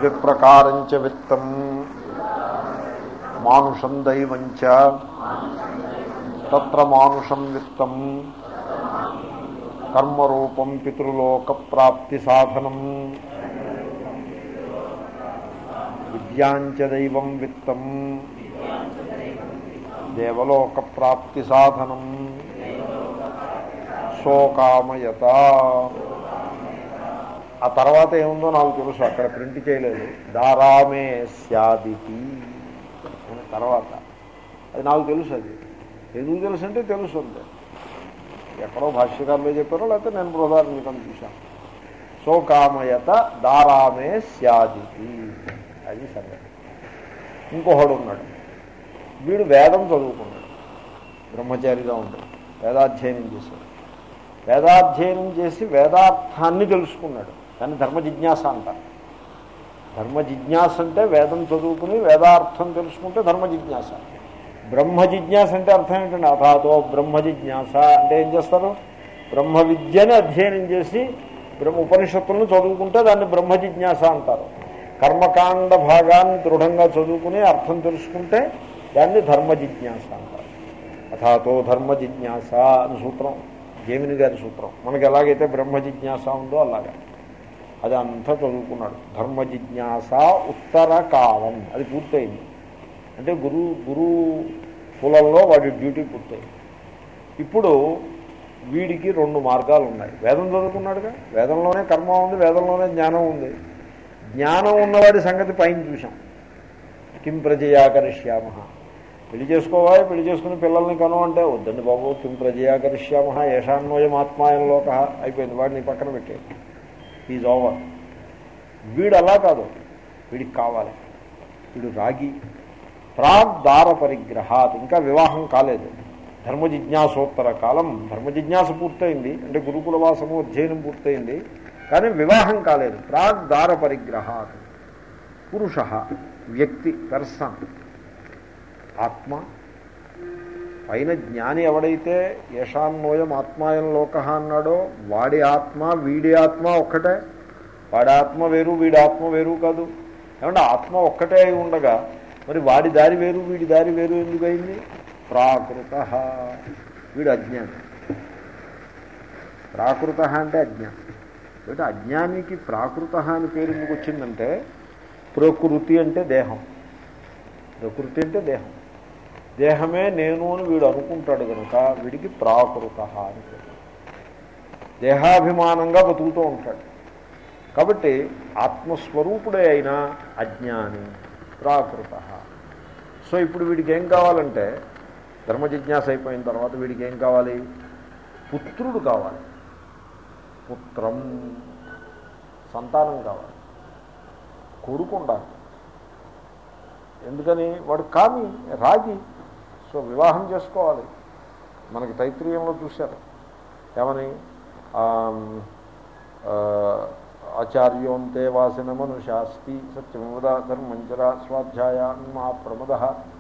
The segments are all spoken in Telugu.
ద్విప్రకారంచ విత్తం మానుషం దైవంచ తత్ర మానుషం విత్తం కర్మరూపం పితృలోక ప్రాప్తి సాధనం విద్యాంచ దైవం విత్తం దేవలోక ప్రాప్తి సాధనం శోకామయత ఆ తర్వాత ఏముందో నాకు తెలుసు అక్కడ ప్రింట్ చేయలేదు దారామే స్యాదితి అని తర్వాత అది నాకు తెలుసు అది ఎందుకు తెలుసు అంటే తెలుసు అంతే ఎక్కడో భాష్యకారులు చెప్పారో లేకపోతే నేను బృహదార్మికం చూశాను శోకామయత దారామే స్యాదితి అది సరే ఇంకొకడు ఉన్నాడు వీడు వేదం చదువుకున్నాడు బ్రహ్మచారిగా ఉన్నాడు వేదాధ్యయనం చేశాడు వేదాధ్యయనం చేసి వేదార్థాన్ని తెలుసుకున్నాడు దాన్ని ధర్మ జిజ్ఞాస అంటారు ధర్మ జిజ్ఞాస అంటే వేదం చదువుకుని వేదార్థం తెలుసుకుంటే ధర్మ జిజ్ఞాస బ్రహ్మ జిజ్ఞాస అంటే అర్థం ఏంటంటే అథాతో బ్రహ్మ జిజ్ఞాస అంటే ఏం చేస్తారు బ్రహ్మ విద్యని అధ్యయనం చేసి బ్రహ్మ ఉపనిషత్తులను చదువుకుంటే దాన్ని బ్రహ్మ జిజ్ఞాస అంటారు కర్మకాండ భాగాన్ని దృఢంగా చదువుకుని అర్థం తెలుసుకుంటే దాన్ని ధర్మ జిజ్ఞాస అంటారు అథాతో ధర్మ జిజ్ఞాస అని సూత్రం జేమిని గారి సూత్రం మనకి ఎలాగైతే బ్రహ్మ జిజ్ఞాస ఉందో అలాగా అది అంతా చదువుకున్నాడు ధర్మ జిజ్ఞాస ఉత్తర కాలం అది పూర్తయింది అంటే గురు గురు కులంలో వాడి డ్యూటీ పూర్తయింది ఇప్పుడు వీడికి రెండు మార్గాలు ఉన్నాయి వేదం చదువుకున్నాడుగా వేదంలోనే కర్మ ఉంది వేదంలోనే జ్ఞానం ఉంది జ్ఞానం ఉన్నవాడి సంగతి పైన చూసాం కిం ప్రజయాకరిష్యామ పెళ్లి చేసుకోవాలి పెళ్లి చేసుకుని పిల్లల్ని కను అంటే వద్దండి బాబు కిం ప్రజయాకరిష్యామ ఏషాన్వయం ఆత్మాయంలోక అయిపోయింది వాడిని పక్కన పెట్టే ఈజ్ ఓవర్ వీడు అలా కాదు వీడికి కావాలి వీడు రాగి ప్రాగ్దార పరిగ్రహాత్ ఇంకా వివాహం కాలేదు ధర్మ జిజ్ఞాసోత్తర కాలం ధర్మ జిజ్ఞాస పూర్తయింది అంటే గురుకుల వాసము అధ్యయనం పూర్తయింది కానీ వివాహం కాలేదు ప్రాగ్దార పరిగ్రహాత్ పురుష వ్యక్తి పర్సన్ ఆత్మ పైన జ్ఞాని ఎవడైతే యశాన్వయం ఆత్మాయం లోక అన్నాడో వాడి ఆత్మ వీడి ఆత్మ ఒక్కటే వాడి ఆత్మ వేరు వీడి ఆత్మ వేరు కాదు ఏమంటే ఆత్మ ఒక్కటే అయి ఉండగా మరి వాడి దారి వేరు వీడి దారి వేరు ఎందుకు అయింది ప్రాకృత వీడు అజ్ఞాని ప్రాకృత అంటే అజ్ఞానం అంటే అజ్ఞానికి ప్రాకృత అని పేరు ఎందుకు వచ్చిందంటే ప్రకృతి అంటే దేహం ప్రకృతి అంటే దేహం దేహమే నేను అని వీడు అనుకుంటాడు కనుక వీడికి ప్రాకృత అని పేరు దేహాభిమానంగా బతుకుతూ ఉంటాడు కాబట్టి ఆత్మస్వరూపుడే అయినా అజ్ఞాని ప్రాకృత సో ఇప్పుడు వీడికి ఏం కావాలంటే ధర్మ జిజ్ఞాస అయిపోయిన తర్వాత వీడికి ఏం కావాలి పుత్రుడు కావాలి పుత్రం సంతానం కావాలి కొడుకు ఉండాలి ఎందుకని వాడు కామి రాగి సో వివాహం చేసుకోవాలి మనకి తైత్రీయంలో చూశారు ఏమని ఆచార్యోంతే వాసిన మనుషాస్తి సత్యమవద ధర్మంచర స్వాధ్యాయ మా ప్రమద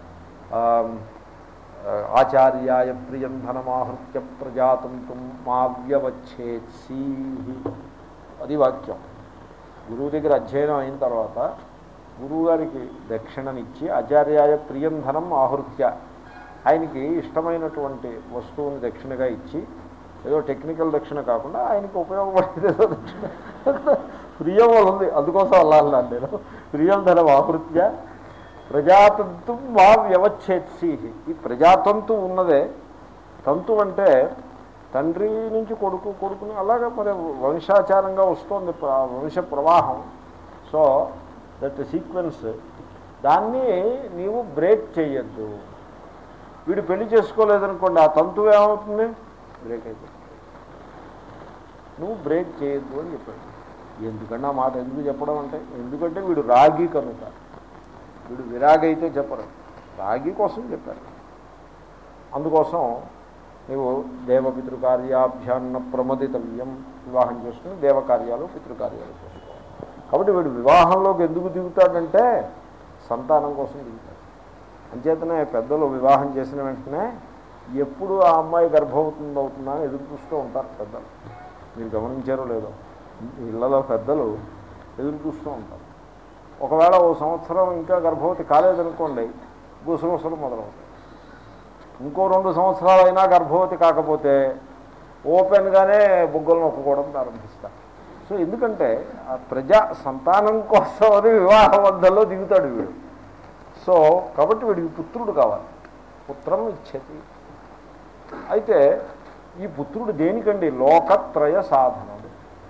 ఆచార్యాయ ప్రియం ధనమాహృత్య ప్రజాతంతు మా వ్యవచ్ఛేత్సీ అది వాక్యం గురువు దగ్గర అధ్యయనం అయిన తర్వాత గురువు గారికి దక్షిణనిచ్చి ఆచార్యాయ ప్రియం ధనం ఆహృత్య ఆయనకి ఇష్టమైనటువంటి వస్తువుని దక్షిణగా ఇచ్చి ఏదో టెక్నికల్ దక్షిణ కాకుండా ఆయనకి ఉపయోగపడేది ఏదో దక్షిణ ప్రియం ఉంది అందుకోసం అల్లాను నేను ప్రియం ధనం ఆహృత్య ప్రజాతంతు మా వ్యవచ్ఛేత్సి ఈ ప్రజాతంతు ఉన్నదే తంతు అంటే తండ్రి నుంచి కొడుకు కొడుకుని అలాగా మరి వంశాచారంగా వస్తుంది వంశ ప్రవాహం సో దట్ సీక్వెన్స్ దాన్ని నీవు బ్రేక్ చేయొద్దు వీడు పెళ్లి చేసుకోలేదనుకోండి ఆ తంతు ఏమవుతుంది బ్రేక్ అయిపోతుంది నువ్వు బ్రేక్ చేయొద్దు అని చెప్పాడు ఎందుకంటే ఆ మాట ఎందుకు చెప్పడం అంటే ఎందుకంటే వీడు రాగి కనుక వీడు విరాగి అయితే చెప్పరు రాగి కోసం చెప్పారు అందుకోసం నీవు దేవపితృకార్యాభ్యాన్న ప్రమదితవ్యం వివాహం చేసుకుని దేవకార్యాలు పితృకార్యాలు చేసుకోవాలి కాబట్టి వీడు వివాహంలోకి ఎందుకు దిగుతాడంటే సంతానం కోసం దిగుతాడు అంచేతనే పెద్దలు వివాహం చేసిన వెంటనే ఎప్పుడు ఆ అమ్మాయి గర్భవతుంది అవుతుందా అని ఎదురు చూస్తూ ఉంటారు పెద్దలు మీరు గమనించారో లేదో ఇళ్లలో పెద్దలు ఎదురు చూస్తూ ఉంటారు ఒకవేళ ఓ సంవత్సరం ఇంకా గర్భవతి కాలేదనుకోండి గుసగుసలు మొదలవుతాయి ఇంకో రెండు సంవత్సరాలైనా గర్భవతి కాకపోతే ఓపెన్గానే బుగ్గలు నొక్కుకోవడం ప్రారంభిస్తారు సో ఎందుకంటే ఆ ప్రజా సంతానం కోసం అని వివాహ వద్దలో దిగుతాడు వీడు సో కాబట్టి వీడికి పుత్రుడు కావాలి పుత్రం ఇచ్చేది అయితే ఈ పుత్రుడు దేనికండి లోకత్రయ సాధనలు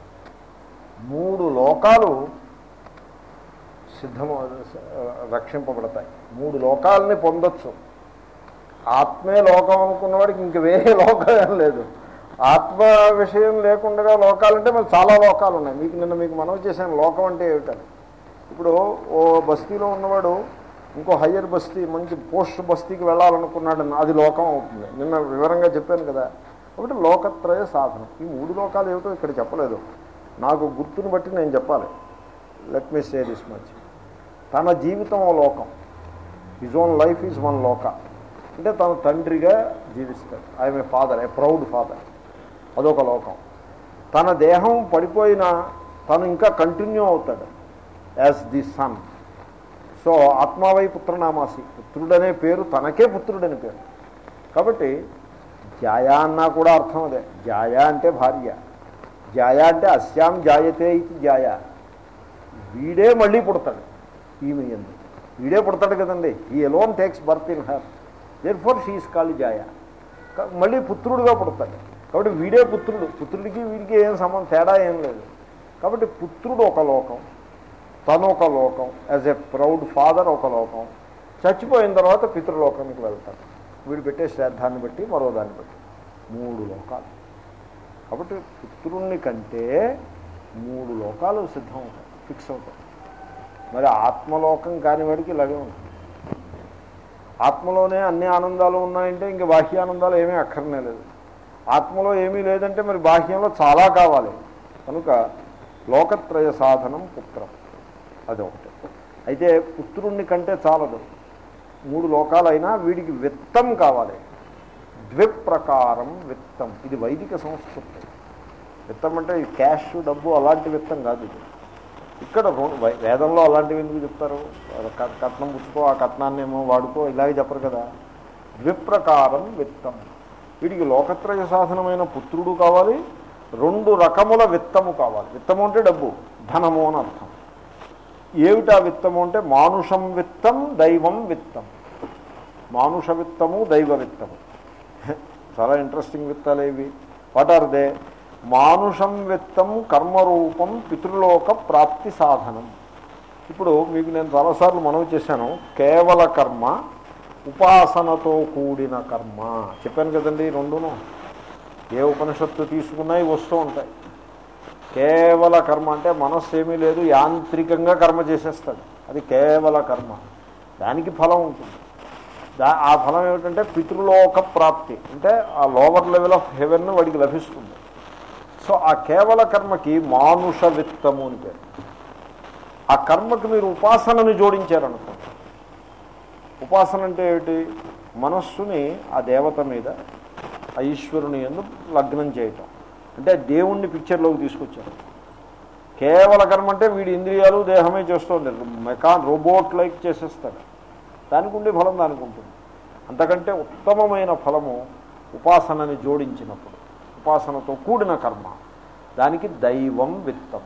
మూడు లోకాలు సిద్ధము రక్షింపబడతాయి మూడు లోకాలని పొందొచ్చు ఆత్మే లోకం అనుకున్నవాడికి ఇంక వేరే లోకం ఏం లేదు ఆత్మ విషయం లేకుండా లోకాలంటే మరి చాలా లోకాలు ఉన్నాయి మీకు నిన్న మీకు మనవి చేశాను లోకం అంటే ఏమిటని ఇప్పుడు ఓ బస్తీలో ఉన్నవాడు ఇంకో హయ్యర్ బస్తీ మంచి పోస్ట్ బస్తీకి వెళ్ళాలనుకున్నాడు అది లోకం అవుతుంది నిన్న వివరంగా చెప్పాను కదా కాబట్టి లోకత్రయ సాధనం ఈ మూడు లోకాలు ఏమిటో ఇక్కడ చెప్పలేదు నాకు గుర్తుని బట్టి నేను చెప్పాలి let me say this much తన జీవితం ఓ లోకం his own life is one లోక అంటే తన తండ్రిగా జీవిస్తాడు I'm a father a proud father అదొక లోకం తన దేహం పడిపోయినా తను ఇంకా కంటిన్యూ అవుతాడు యాజ్ ది సన్ సో ఆత్మావై పుత్రనామాసి పుత్రుడనే పేరు తనకే పుత్రుడని పేరు కాబట్టి జాయా అన్నా కూడా అర్థం అదే జాయా అంటే భార్య జాయా అంటే అస్యాం జాయతే ఇది జాయా వీడే మళ్ళీ పుడతాడు ఈమె ఎందు వీడే పుడతాడు కదండి he alone takes birth in her therefore she is call జాయా క- మళ్ళీ పుత్రుడుగా పుడతాడు కాబట్టి వీడే పుత్రుడు పుత్రుడికి వీడికి ఏం సంబంధం తేడా ఏం లేదు కాబట్టి పుత్రుడు ఒక లోకం తను ఒక లోకం యాజ్ ఎ ప్రౌడ్ ఫాదర్ ఒక లోకం చచ్చిపోయిన తర్వాత పితృలోకానికి వెళ్తాడు వీడు పెట్టే శ్రాద్ధాన్ని బట్టి మరో దాన్ని బట్టి మూడు లోకాలు కాబట్టి పుత్రుణ్ణి కంటే మూడు లోకాలు సిద్ధం అవుతాయి ఫిక్స్ అవుతాయి మరి ఆత్మలోకం కాని వాడికి ఇలాగే ఉంటుంది ఆత్మలోనే అన్ని ఆనందాలు ఉన్నాయంటే ఇంక బాహ్య ఆనందాలు ఏమీ అక్కర్నే లేదు ఆత్మలో ఏమీ లేదంటే మరి బాహ్యంలో చాలా కావాలి కనుక లోకత్రయ సాధనం పుత్రం అదొకటి అయితే పుత్రుణ్ణి కంటే చాలదు మూడు లోకాలైనా వీడికి విత్తం కావాలి ద్విప్రకారం విత్తం ఇది వైదిక సంస్కృతి విత్తం అంటే ఈ క్యాష్ డబ్బు అలాంటి విత్తం కాదు ఇది ఇక్కడ రో- వై- వేదంలో అలాంటివి ఎందుకు చెప్తారు క- కట్నం పుచ్చుకో ఆ కట్నాన్ని ఏమో వాడుకో ఇలాగే చెప్పరు కదా ద్విప్రకారం విత్తం వీడికి లోకత్రయ సాధనమైన పుత్రుడు కావాలి రెండు రకముల విత్తము కావాలి విత్తము అంటే డబ్బు ధనము అని అర్థం ఏమిటా విత్తము అంటే మానుషం విత్తం దైవం విత్తం మానుష విత్తము దైవ విత్తము చాలా ఇంట్రెస్టింగ్ విత్తాలు ఇవి వాట్ ఆర్ దే మానుషం విత్తం కర్మరూపం పితృలోక ప్రాప్తి సాధనం ఇప్పుడు మీకు నేను చాలాసార్లు మనవి చేశాను కేవల కర్మ ఉపాసనతో కూడిన కర్మ చెప్పాను కదండి ఈ రెండును ఏ ఉపనిషత్తు తీసుకున్నా ఇవి వస్తూ ఉంటాయి కేవల కర్మ అంటే మనస్సు ఏమీ లేదు యాంత్రికంగా కర్మ చేసేస్తాడు అది కేవల కర్మ దానికి ఫలం ఉంటుంది దా ఆ ఫలం ఏమిటంటే పితృలోక ప్రాప్తి అంటే ఆ లోవర్ లెవెల్ ఆఫ్ హెవెన్ వాడికి లభిస్తుంది సో ఆ కేవల కర్మకి మానుష విత్తము అని పేరు ఆ కర్మకి మీరు ఉపాసనని జోడించారనుకోండి ఉపాసన అంటే ఏమిటి మనస్సుని ఆ దేవత మీద ఆ ఈశ్వరుని ఎందు లగ్నం చేయటం అంటే దేవుణ్ణి పిక్చర్లోకి తీసుకొచ్చారు కేవల కర్మ అంటే వీడి ఇంద్రియాలు దేహమే చేస్తుంది మెకాన్ రోబోట్ లైక్ చేసేస్తాడు దానికి ఉండే ఫలం దానికి ఉంటుంది అంతకంటే ఉత్తమమైన ఫలము ఉపాసనని జోడించినప్పుడు ఉపాసనతో కూడిన కర్మ దానికి దైవం విత్తం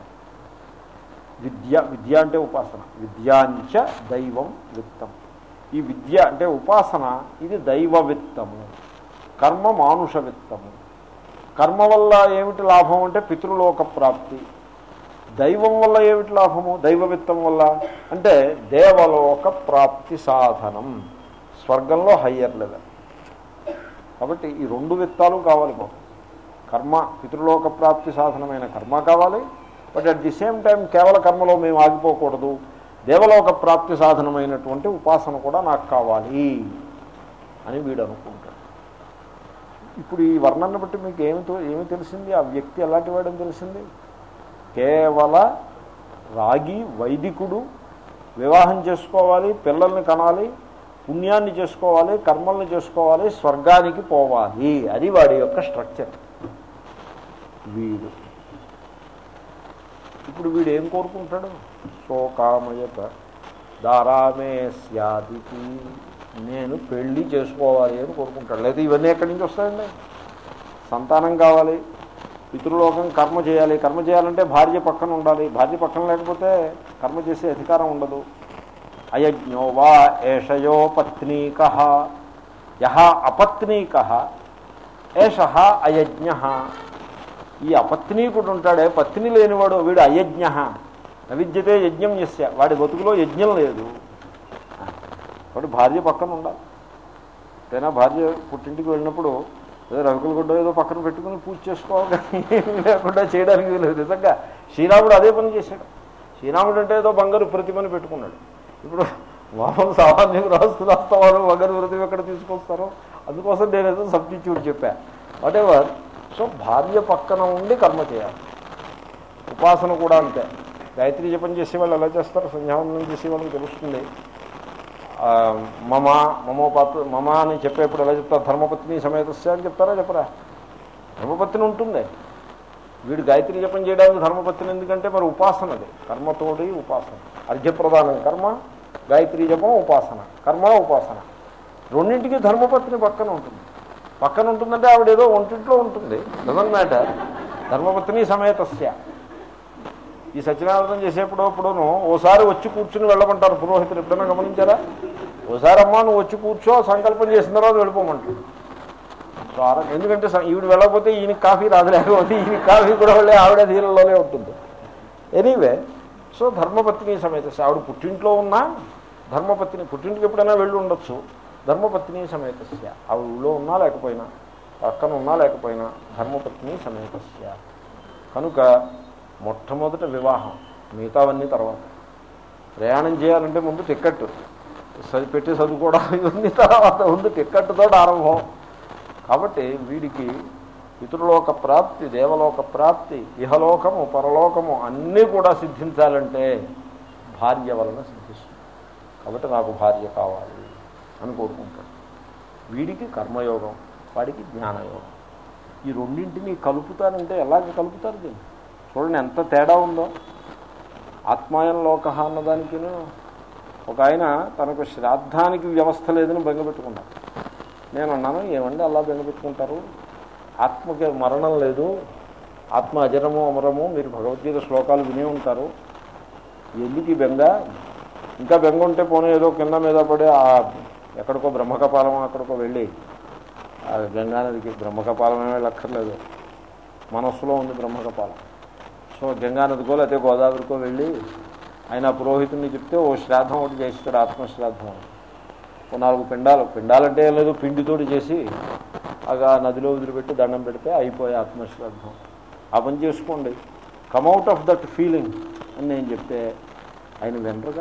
విద్య విద్య అంటే ఉపాసన విద్యాంచ దైవం విత్తం ఈ విద్య అంటే ఉపాసన ఇది దైవ విత్తము కర్మ మానుష విత్తము కర్మ వల్ల ఏమిటి లాభం అంటే పితృలోక ప్రాప్తి దైవం వల్ల ఏమిటి లాభము దైవ విత్తం వల్ల అంటే దేవలోక ప్రాప్తి సాధనం స్వర్గంలో హయ్యర్ లెవెల్ కాబట్టి ఈ రెండు విత్తాలు కావాలి మాకు కర్మ పితృలోక ప్రాప్తి సాధనమైన కర్మ కావాలి but at the same time కేవల కర్మలో మేము ఆగిపోకూడదు దేవలోక ప్రాప్తి సాధనమైనటువంటి ఉపాసన కూడా నాకు కావాలి అని వీడు అనుకుంటాడు ఇప్పుడు ఈ వర్ణాన్ని బట్టి మీకు ఏమి తో- ఏమి తెలిసింది ఆ వ్యక్తి ఎలాంటి వాడని తెలిసింది కేవల రాగి వైదికుడు వివాహం చేసుకోవాలి పిల్లల్ని కనాలి పుణ్యాన్ని చేసుకోవాలి కర్మల్ని చేసుకోవాలి స్వర్గానికి పోవాలి అది వాడి యొక్క స్ట్రక్చర్ వీడు ఇప్పుడు వీడు ఏం కోరుకుంటాడు శోకామయత దారామే స్యాదికి నేను పెళ్లి చేసుకోవాలి అని కోరుకుంటాడు లేదా ఇవన్నీ ఎక్కడి నుంచి వస్తాయండి సంతానం కావాలి పితృలోకం కర్మ చేయాలి కర్మ చేయాలంటే భార్య పక్కన ఉండాలి భార్య పక్కన లేకపోతే కర్మ చేసే అధికారం ఉండదు అయజ్ఞో వా ఏషయో పత్నీక యహ అపత్నీక ఏష అయజ్ఞ ఈ అపత్నీకుడు ఉంటాడే పత్ని లేనివాడు వీడు అయజ్ఞ నవిద్యతే యజ్ఞం యస్య వాడి బతుకులో యజ్ఞం లేదు వాడు భార్య పక్కన ఉండాలి అయినా భార్య పుట్టింటికి వెళ్ళినప్పుడు ఏదో రవికుల గుడ్డ ఏదో పక్కన పెట్టుకుని పూజ చేసుకోవాలి కానీ ఏమీ లేకుండా చేయడానికి వీలేదు నిజంగా శ్రీరాముడు అదే పని చేశాడు శ్రీరాముడు అంటే ఏదో బంగారు ప్రతిమని పెట్టుకున్నాడు ఇప్పుడు మామూలు సామాన్యం రాస్తు రాస్తావారు బంగారు ప్రతిమ ఎక్కడ తీసుకొస్తారో అందుకోసం నేను ఏదో సబ్స్టిట్యూట్ చెప్పా వాటెవర్ సో భార్య పక్కన ఉండి కర్మ చేయాలి ఉపాసన కూడా అంతే గాయత్రి జపం చేసే వాళ్ళు ఎలా చేస్తారు సంధ్యావందనం చేసే వాళ్ళకి తెలుస్తుంది ఆ, మమ మమోపాత మమ అని చెప్పేప్పుడు ఎలా చెప్తారు ధర్మపత్ని సమేతస్య అని చెప్తారా చెప్పరా ధర్మపత్ని ఉంటుంది వీడు గాయత్రి జపం చేయడానికి ధర్మపత్ని ఎందుకంటే మరి ఉపాసన అది కర్మతోడి ఉపాసన అర్ఘ్యప్రదానం కర్మ గాయత్రి జపం ఉపాసన కర్మ ఉపాసన రెండింటికి ధర్మపత్ని పక్కన ఉంటుంది పక్కన ఉంటుందంటే ఆవిడ ఏదో ఒంటింట్లో ఉంటుంది డజన్ మ్యాటర్ ధర్మపత్ని సమేతస్య ఈ సత్యనారాయణ చేసేప్పుడు ఇప్పుడును ఓసారి వచ్చి కూర్చుని వెళ్ళమంటారు పురోహితులు ఎప్పుడైనా గమనించారా ఓసారి అమ్మా నువ్వు వచ్చి కూర్చో సంకల్పం చేసిన తర్వాత వెళ్ళిపోమంటారు సో ఆ రకం- ఎందుకంటే స- ఈవిడ వెళ్ళకపోతే ఈయన కాఫీ రాదు లేకపోతే ఈయన కాఫీ కూడా వెళ్ళే ఆవిడ ధీరలోనే ఉంటుంది ఎనీవే సో ధర్మపత్ని సమేత ఆవిడ పుట్టింట్లో ఉన్నా ధర్మపత్ని పుట్టింటికి ఎప్పుడైనా వెళ్ళి ఉండొచ్చు ధర్మపత్ని సమేతస్య ఆవిడ ఊళ్ళో ఉన్నా లేకపోయినా పక్కన ఉన్నా లేకపోయినా ధర్మపత్ని సమేతస్య కనుక మొట్టమొదట వివాహం మిగతావన్నీ తర్వాత ప్రయాణం చేయాలంటే ముందు టిక్కెట్ చది- పెట్టి చదువుకోవడం ఇవన్నీ తర్వాత ముందు టిక్కెట్తో ఆరంభం కాబట్టి వీడికి పితృలోక ప్రాప్తి దేవలోక ప్రాప్తి ఇహలోకము పరలోకము అన్నీ కూడా సిద్ధించాలంటే భార్య వలన సిద్ధిస్తుంది కాబట్టి నాకు భార్య కావాలి అని కోరుకుంటాడు వీడికి కర్మయోగం వాడికి జ్ఞానయోగం ఈ రెండింటిని కలుపుతారంటే ఎలాగ కలుపుతారు దీన్ని చూడండి ఎంత తేడా ఉందో ఆత్మాయం లోక అన్నదానికి ఒక ఆయన తనకు శ్రాద్ధానికి వ్యవస్థ లేదని బెంగపెట్టుకున్నాడు నేను అన్నాను ఏమండి అలా బెంగపెట్టుకుంటారు ఆత్మకి మరణం లేదు ఆత్మ అజరము అమరము మీరు భగవద్గీత శ్లోకాలు వినే ఉంటారు ఎందుకు ఈ బెంగ ఇంకా బెంగ ఉంటే పోనీ ఏదో కింద మీద పడి ఆ ఎక్కడికో బ్రహ్మకపాలం అక్కడికో వెళ్ళి ఆ గంగానదికి బ్రహ్మకపాలం ఏమీ వెళ్ళక్కర్లేదు మనస్సులో ఉంది బ్రహ్మకపాలం సో గంగానదికో లేకపోతే గోదావరికో వెళ్ళి ఆయన పురోహితుడిని చెప్తే ఓ శ్రాద్ధం ఒకటి చేస్తాడు ఆత్మశ్రాద్ధం అని ఓ నాలుగు పిండాలు పిండాలంటే ఏం లేదు పిండితోటి చేసి అగా నదిలో వదిలిపెట్టి దండం పెడితే అయిపోయే ఆత్మశ్రాద్ధం ఆ పని చేసుకోండి కమ్అవుట్ ఆఫ్ దట్ ఫీలింగ్ అని నేను చెప్తే ఆయన వినరుగా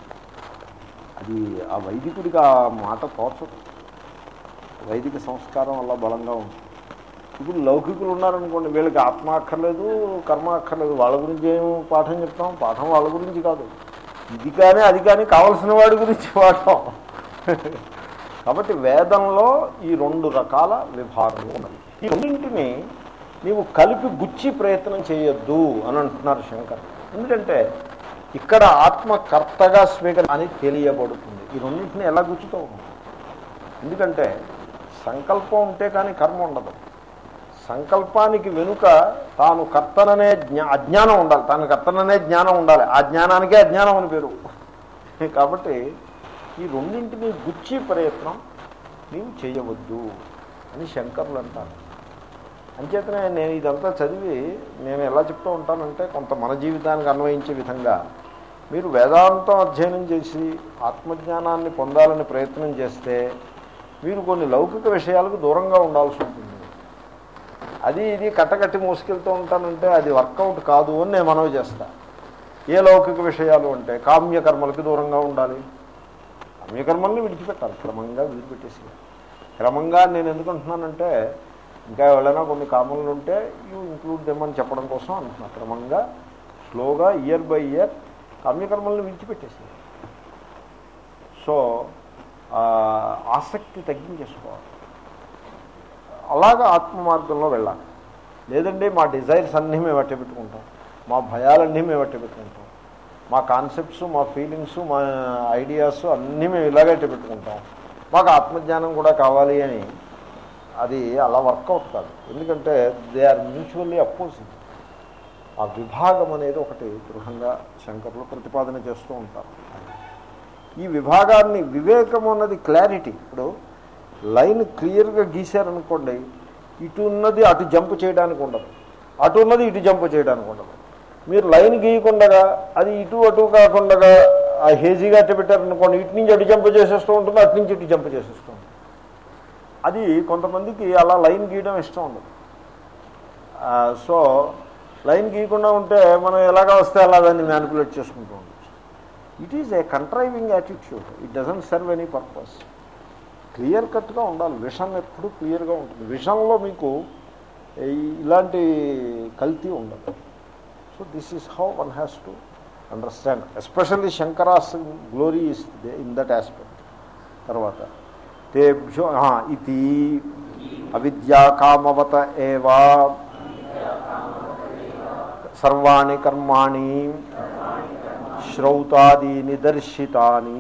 అది ఆ వైదికుడికి ఆ మాట తోచదు వైదిక సంస్కారం వల్ల బలంగా ఉంది ఇప్పుడు లౌకికులు ఉన్నారనుకోండి వీళ్ళకి ఆత్మ అక్కర్లేదు కర్మ అక్కర్లేదు వాళ్ళ గురించి ఏం పాఠం చెప్తాం పాఠం వాళ్ళ గురించి కాదు ఇది కానీ అది కానీ కావలసిన వాడి గురించి పాఠం కాబట్టి వేదంలో ఈ రెండు రకాల విభాగములు ఉన్నాయి ఈ రెండింటిని నీవు కలిపి గుచ్చి ప్రయత్నం చేయొద్దు అని అంటున్నారు శంకర్ ఎందుకంటే ఇక్కడ ఆత్మ కర్తగా స్వీకరి అని తెలియబడుతుంది ఈ రెండింటిని ఎలా గుచ్చుతావు ఎందుకంటే సంకల్పం ఉంటే కానీ కర్మ ఉండదు సంకల్పానికి వెనుక తాను కర్తననే జ్ఞా అజ్ఞానం ఉండాలి తాను కర్తననే జ్ఞానం ఉండాలి ఆ జ్ఞానానికే అజ్ఞానం అని పేరు కాబట్టి ఈ రెండింటిని గుచ్చి ప్రయత్నం నీవు చేయవద్దు అని శంకర్లు అంటారు అంచేతనే నేను ఇదంతా చదివి నేను ఎలా చెప్తూ ఉంటానంటే కొంత మన జీవితానికి అన్వయించే విధంగా మీరు వేదాంతం అధ్యయనం చేసి ఆత్మజ్ఞానాన్ని పొందాలని ప్రయత్నం చేస్తే మీరు కొన్ని లౌకిక విషయాలకు దూరంగా ఉండాల్సి ఉంటుంది అది ఇది కట్టకట్టి మోసుకెళ్తూ ఉంటానంటే అది వర్కౌట్ కాదు అని నేను మనవి చేస్తా ఏ లౌకిక విషయాలు అంటే కామ్యకర్మలకి దూరంగా ఉండాలి కామ్యకర్మల్ని విడిచిపెట్టాలి క్రమంగా విడిచిపెట్టేసి క్రమంగా నేను ఎందుకు అంటున్నానంటే ఇంకా ఎవరైనా కొన్ని కామన్లు ఉంటే యూ ఇంక్లూడ్ దెమ్మని చెప్పడం కోసం అంటున్నా క్రమంగా స్లోగా ఇయర్ బై ఇయర్ కామ్యకర్మల్ని విడిచిపెట్టేసి సో ఆ, ఆసక్తి తగ్గించేసుకోవాలి అలాగా ఆత్మ మార్గంలో వెళ్ళాలి లేదంటే మా డిజైర్స్ అన్నీ మేము అట్టే పెట్టుకుంటాం మా భయాలన్నీ మేము అట్టి పెట్టుకుంటాం మా కాన్సెప్ట్స్ మా ఫీలింగ్స్ మా ఐడియాస్ అన్నీ మేము ఇలాగే అట్టి పెట్టుకుంటాం మాకు ఆత్మజ్ఞానం కూడా కావాలి అని అది అలా వర్కౌట్ కాదు ఎందుకంటే దే ఆర్ మ్యూచువల్లీ అపోజిట్ ఆ విభాగం అనేది ఒకటి దృఢంగా శంకర్లు ప్రతిపాదన చేస్తూ ఉంటారు ఈ విభాగాన్ని వివేకం అన్నది క్లారిటీ ఇప్పుడు లైన్ క్లియర్గా గీశారనుకోండి ఇటు ఉన్నది అటు జంప్ చేయడానికి ఉండదు అటు ఉన్నది ఇటు జంప్ చేయడానికి ఉండదు మీరు లైన్ గీయకుండా అది ఇటు అటు కాకుండా ఆ హేజీగా అట్టు పెట్టారనుకోండి ఇటు నుంచి అటు జంప్ చేసేస్తూ ఉంటుంది అటు నుంచి ఇటు జంప్ చేసేస్తూ ఉంటుంది అది కొంతమందికి అలా లైన్ గీయడం ఇష్టం ఉండదు ఆ, సో లైన్ గీయకుండా ఉంటే మనం ఎలాగా వస్తే అలా దాన్ని మ్యానిపులేట్ చేసుకుంటూ ఉండొచ్చు it is a contriving attitude it doesn't serve any purpose clear కట్గా ఉండాలి విషన్ ఎప్పుడు క్లియర్గా ఉంటుంది విషన్లో మీకు ఈ- ఇలాంటి కల్తీ ఉండదు so this is how one has to understand especially Shankara's glory is in that aspect తర్వాత తేభ్యో ఆ, ఇది అవిద్యా కామవత ఏవా సర్వాణి కర్మాణి శ్రౌతాదీని దర్శితాని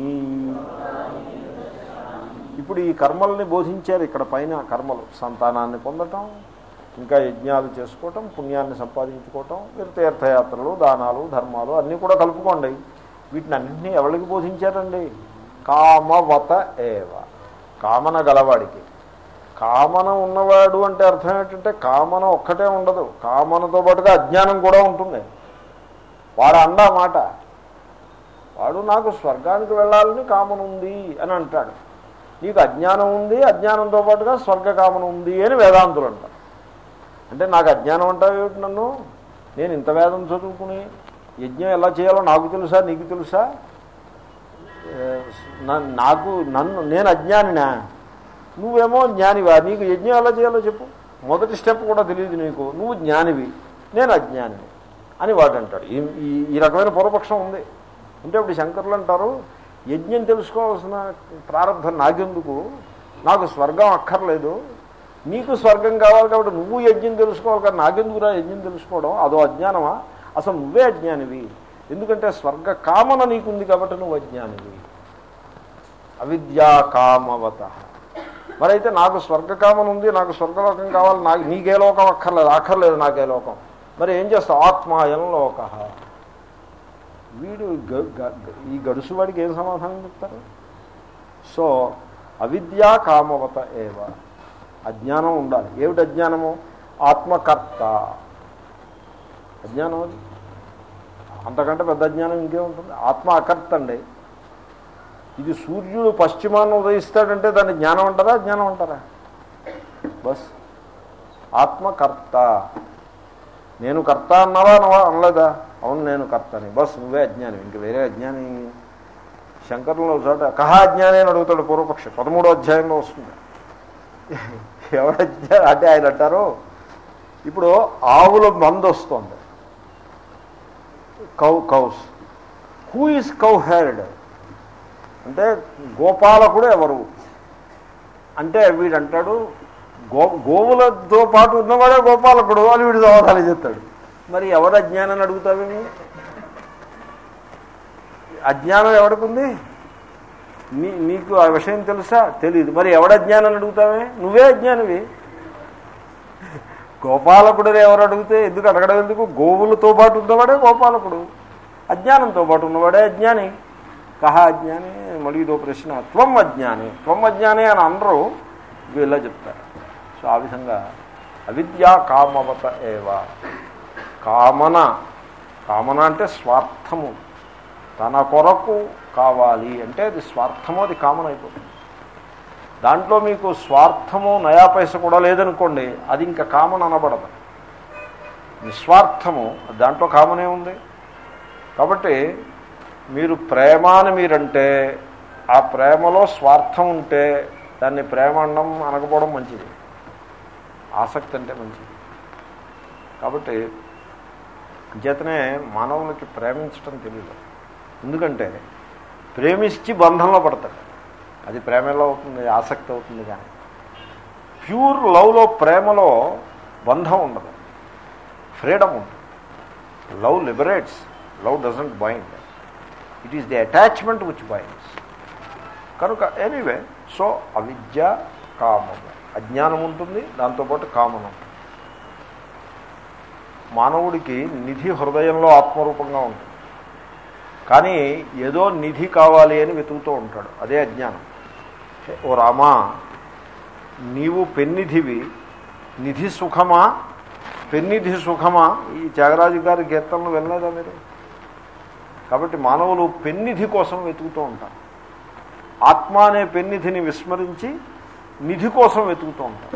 ఇప్పుడు ఈ కర్మల్ని బోధించారు ఇక్కడ పైన కర్మలు సంతానాన్ని పొందటం ఇంకా యజ్ఞాలు చేసుకోవటం పుణ్యాన్ని సంపాదించుకోవటం మీరు తీర్థయాత్రలు దానాలు ధర్మాలు అన్నీ కూడా కలుపుకోండి వీటిని అన్నింటినీ ఎవరికి బోధించారండి కామవత ఏవ కామన గలవాడికి కామన ఉన్నవాడు అంటే అర్థం ఏంటంటే కామన ఒక్కటే ఉండదు కామనతో పాటుగా అజ్ఞానం కూడా ఉంటుంది వాడు అండా మాట వాడు నాకు స్వర్గానికి వెళ్ళాలని కామన ఉంది అని అంటాడు నీకు అజ్ఞానం ఉంది అజ్ఞానంతో పాటుగా స్వర్గకామన ఉంది అని వేదాంతులు అంటారు అంటే నాకు అజ్ఞానం అంటావు ఏమిటి నన్ను నేను ఇంత వేదం చదువుకుని యజ్ఞం ఎలా చేయాలో నాకు తెలుసా నీకు తెలుసా ఏ, నా- నాకు నన్ను నేను అజ్ఞానినా నువ్వేమో జ్ఞానివా నీకు యజ్ఞం ఎలా చేయాలో చెప్పు మొదటి స్టెప్ కూడా తెలియదు నీకు నువ్వు జ్ఞానివి నేను అజ్ఞానివి అని వాడు అంటాడు ఈ ఈ- ఈ రకమైన పూర్వపక్షం ఉంది అంటే ఇప్పుడు శంకర్లు అంటారు యజ్ఞం తెలుసుకోవాల్సిన ప్రారంభం నాకెందుకు నాకు స్వర్గం అక్కర్లేదు నీకు స్వర్గం కావాలి కాబట్టి నువ్వు యజ్ఞం తెలుసుకోవాలి కానీ నాకెందుకురా యజ్ఞం తెలుసుకోవడం అదో అజ్ఞానమా అసలు నువ్వే అజ్ఞానివి ఎందుకంటే స్వర్గ కామన నీకుంది కాబట్టి నువ్వు అజ్ఞానివి అవిద్యా కామవత మరైతే నాకు స్వర్గకామన ఉంది నాకు స్వర్గలోకం కావాలి నాకు నీకే లోకం అక్కర్లేదు అక్కర్లేదు నాకే లోకం మరి ఏం చేస్తావు ఆత్మాయం లోక వీడు గ- గ- గ- ఈ గడుసు వాడికి ఏం సమాధానం చెప్తారు సో అవిద్యా కామవత ఏవ అజ్ఞానం ఉండాలి ఏమిటి అజ్ఞానము ఆత్మకర్త అజ్ఞానం అది అంతకంటే పెద్ద అజ్ఞానం ఇంకేముంటుంది ఆత్మ అకర్త అండి ఇది సూర్యుడు పశ్చిమాన్ని ఉదయిస్తాడంటే దాన్ని జ్ఞానం అంటారా అజ్ఞానం అంటారా బస్ ఆత్మకర్త నేను కర్త అన్నావా అనవా అనలేదా అవును నేను కర్తని బస్ నువ్వే అజ్ఞానం ఇంక వేరే అజ్ఞాని శంకరంలో చోట కహా అజ్ఞాని అని అడుగుతాడు పూర్వపక్ష పదమూడో అధ్యాయంలో వస్తుంది ఎవడజ్ఞా అంటే ఆయన అంటారు ఇప్పుడు ఆవుల మందు వస్తుంది cow cows who is cow herd అంటే గోపాలకుడు ఎవరు అంటే వీడు అంటాడు గో గోవులతో పాటు ఉన్నవాడే గోపాలకుడు అని వీడు సమాధానం చెప్తాడు మరి ఎవరు అజ్ఞానాన్ని అడుగుతావేమి అజ్ఞానం ఎవరికి ఉంది నీ నీకు ఆ విషయం తెలుసా తెలియదు మరి ఎవడ అజ్ఞానాన్ని అడుగుతావే నువ్వే అజ్ఞానివి గోపాలకుడు ఎవరు అడిగితే ఎందుకు అడగడం ఎందుకు గోవులతో పాటు ఉన్నవాడే గోపాలకుడు అజ్ఞానంతో పాటు ఉన్నవాడే అజ్ఞాని కహ అజ్ఞాని మళ్ళీ ఇదో ప్రశ్న త్వం అజ్ఞాని త్వం అజ్ఞాని అని అందరూ ఇలా చెప్తారు సో ఆ విధంగా అవిద్యా కామవత ఏవ కామన కామన అంటే స్వార్థము తన కొరకు కావాలి అంటే అది స్వార్థము అది కామన్ అయిపోతుంది దాంట్లో మీకు స్వార్థము నయా పైస కూడా లేదనుకోండి అది ఇంకా కామన్ అనబడదు నిస్వార్థము దాంట్లో కామనే ఉంది కాబట్టి మీరు ప్రేమ అని మీరంటే ఆ ప్రేమలో స్వార్థం ఉంటే దాన్ని ప్రేమ అనడం అనకపోవడం మంచిది ఆసక్తి అంటే మంచిది కాబట్టి చేతనే మానవులకి ప్రేమించడం తెలియదు ఎందుకంటే ప్రేమించి బంధంలో పడతాడు అది ప్రేమలో అవుతుంది ఆసక్తి అవుతుంది కానీ ప్యూర్ లవ్లో ప్రేమలో బంధం ఉండదు ఫ్రీడమ్ ఉంటుంది love liberates love doesn't bind it is the attachment which binds కనుక ఎనీవే సో అవిద్య కామము అజ్ఞానం ఉంటుంది దాంతోపాటు కామం ఉంటుంది మానవుడికి నిధి హృదయంలో ఆత్మరూపంగా ఉంటుంది కానీ ఏదో నిధి కావాలి అని వెతుకుతూ ఉంటాడు అదే అజ్ఞానం ఓ రామా నీవు పెన్నిధివి నిధి సుఖమా పెన్నిధి సుఖమా ఈ త్యాగరాజు గారి కీర్తనలు వెళ్ళలేదా మీరు కాబట్టి మానవులు పెన్నిధి కోసం వెతుకుతూ ఉంటారు ఆత్మ అనే పెన్నిధిని విస్మరించి నిధి కోసం వెతుకుతూ ఉంటారు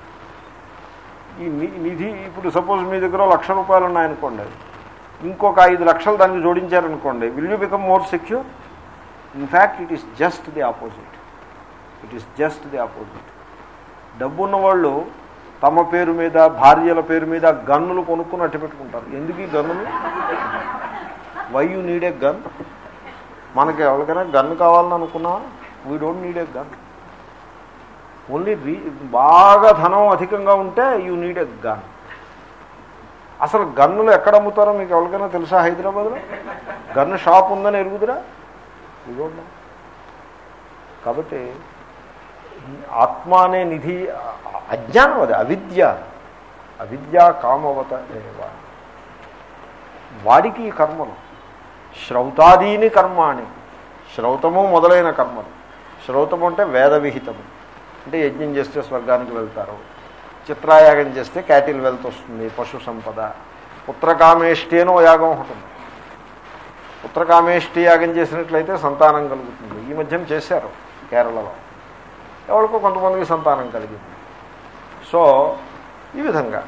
ఈ నిధి ఇప్పుడు సపోజ్ మీ దగ్గర లక్ష రూపాయలు ఉన్నాయనుకోండి ఇంకొక ఐదు లక్షలు దానికి జోడించారనుకోండి will you become more secure in fact it is just the opposite it is just the opposite డబ్బున్న వాళ్ళు తమ పేరు మీద భార్యల పేరు మీద గన్నులు కొనుక్కుని అట్టు పెట్టుకుంటారు ఎందుకు ఈ గన్నులు why you need a gun మనకి ఎవరికైనా గన్ కావాలని అనుకున్నా we don't need a gun only రీ బాగా ధనం అధికంగా ఉంటే యూ నీడ్ ఎ గన్ అసలు గన్నులు ఎక్కడ అమ్ముతారో మీకు ఎవరికైనా తెలుసా హైదరాబాద్లో గన్ను షాప్ ఉందని ఎరుగుదురా ఇదిగోండి కాబట్టి ఆత్మ అనే నిధి అజ్ఞానం అది అవిద్య అవిద్య కామవత వాడికి ఈ కర్మలు శ్రౌతాదీని కర్మాణి శ్రౌతము మొదలైన కర్మలు శ్రౌతము అంటే వేద విహితము అంటే యజ్ఞం చేస్తే స్వర్గానికి వెళ్తారు చిత్రాయాగం చేస్తే క్యాటిల్ వెల్త్ వస్తుంది పశు సంపద పుత్రకామేష్టి అని ఓ యాగం ఉంటుంది పుత్రకామేష్టి యాగం చేసినట్లయితే సంతానం కలుగుతుంది ఈ మధ్యం చేశారు కేరళలో ఎవరికో కొంతమందికి సంతానం కలిగింది సో ఈ విధంగా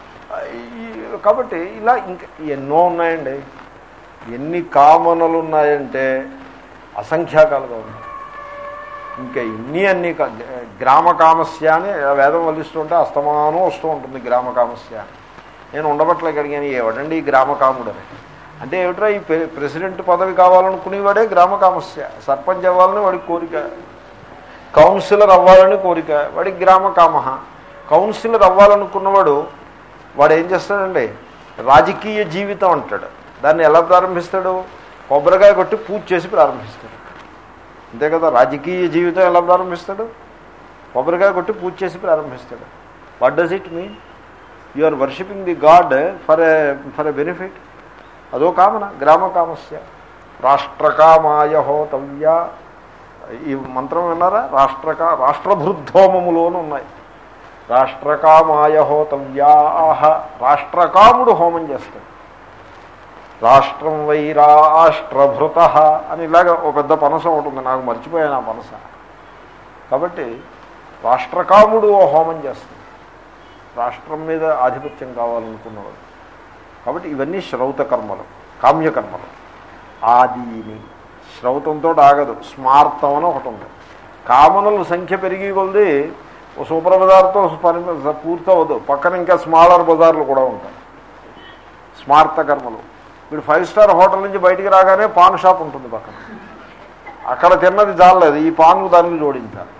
కాబట్టి ఇలా ఇంకా ఎన్నో ఉన్నాయండి ఎన్ని కామనలు ఉన్నాయంటే అసంఖ్యాకాలుగా ఉన్నాయి ఇంకా ఇన్ని అన్ని గ్రామ కామస్య అని వేదం వల్లిస్తుంటే అస్తమానం వస్తూ ఉంటుంది గ్రామ కామస్య అని నేను ఉండబట్లే అడిగాను ఎవడండి ఈ గ్రామ కాముడు అని అంటే ఏమిట్రా ఈ ప్రెసిడెంట్ పదవి కావాలనుకునేవాడే గ్రామ కామస్య సర్పంచ్ అవ్వాలని వాడికి కోరిక కౌన్సిలర్ అవ్వాలని కోరిక వాడికి గ్రామ కామ కౌన్సిలర్ అవ్వాలనుకున్నవాడు వాడు ఏం చేస్తాడండి రాజకీయ జీవితం అంటాడు దాన్ని ఎలా ప్రారంభిస్తాడు కొబ్బరికాయ కొట్టి పూజ చేసి ప్రారంభిస్తాడు అంతే కదా రాజకీయ జీవితం ఎలా ప్రారంభిస్తాడు కొబ్బరికాయ కొట్టి పూజ చేసి ప్రారంభిస్తాడు what does it mean you are worshipping the god for a for a benefit అదో కామన గ్రామ కామస్య రాష్ట్రకామాయ హోతవ్య ఈ మంత్రం విన్నారా రాష్ట్రకా రాష్ట్రభృద్ధోమములోను ఉన్నాయి రాష్ట్రకామాయ హోతవ్యాహ రాష్ట్రకాముడు హోమం చేస్తాడు రాష్ట్రం వైరాష్ట్రభృత అని ఇలాగ ఒక పెద్ద పనస ఉంటుంది నాకు మర్చిపోయాను ఆ పనస కాబట్టి రాష్ట్రకాముడు ఓ హోమం చేస్తుంది రాష్ట్రం మీద ఆధిపత్యం కావాలనుకున్నవాడు కాబట్టి ఇవన్నీ శ్రౌత కర్మలు కామ్యకర్మలు ఆదీని శ్రౌతంతో ఆగదు స్మార్తం అని ఒకటి ఉంది కామనలు సంఖ్య పెరిగి కొలది ఓ సూపర్ బజార్తో పని పూర్తవద్దు పక్కన ఇంకా స్మాలర్ బజార్లు కూడా ఉంటాయి స్మార్త కర్మలు వీడు ఫైవ్ స్టార్ హోటల్ నుంచి బయటికి రాగానే పాన్ షాప్ ఉంటుంది పక్కన అక్కడ తిన్నది జాలలేదు ఈ పాన్కు దానికి జోడించాలి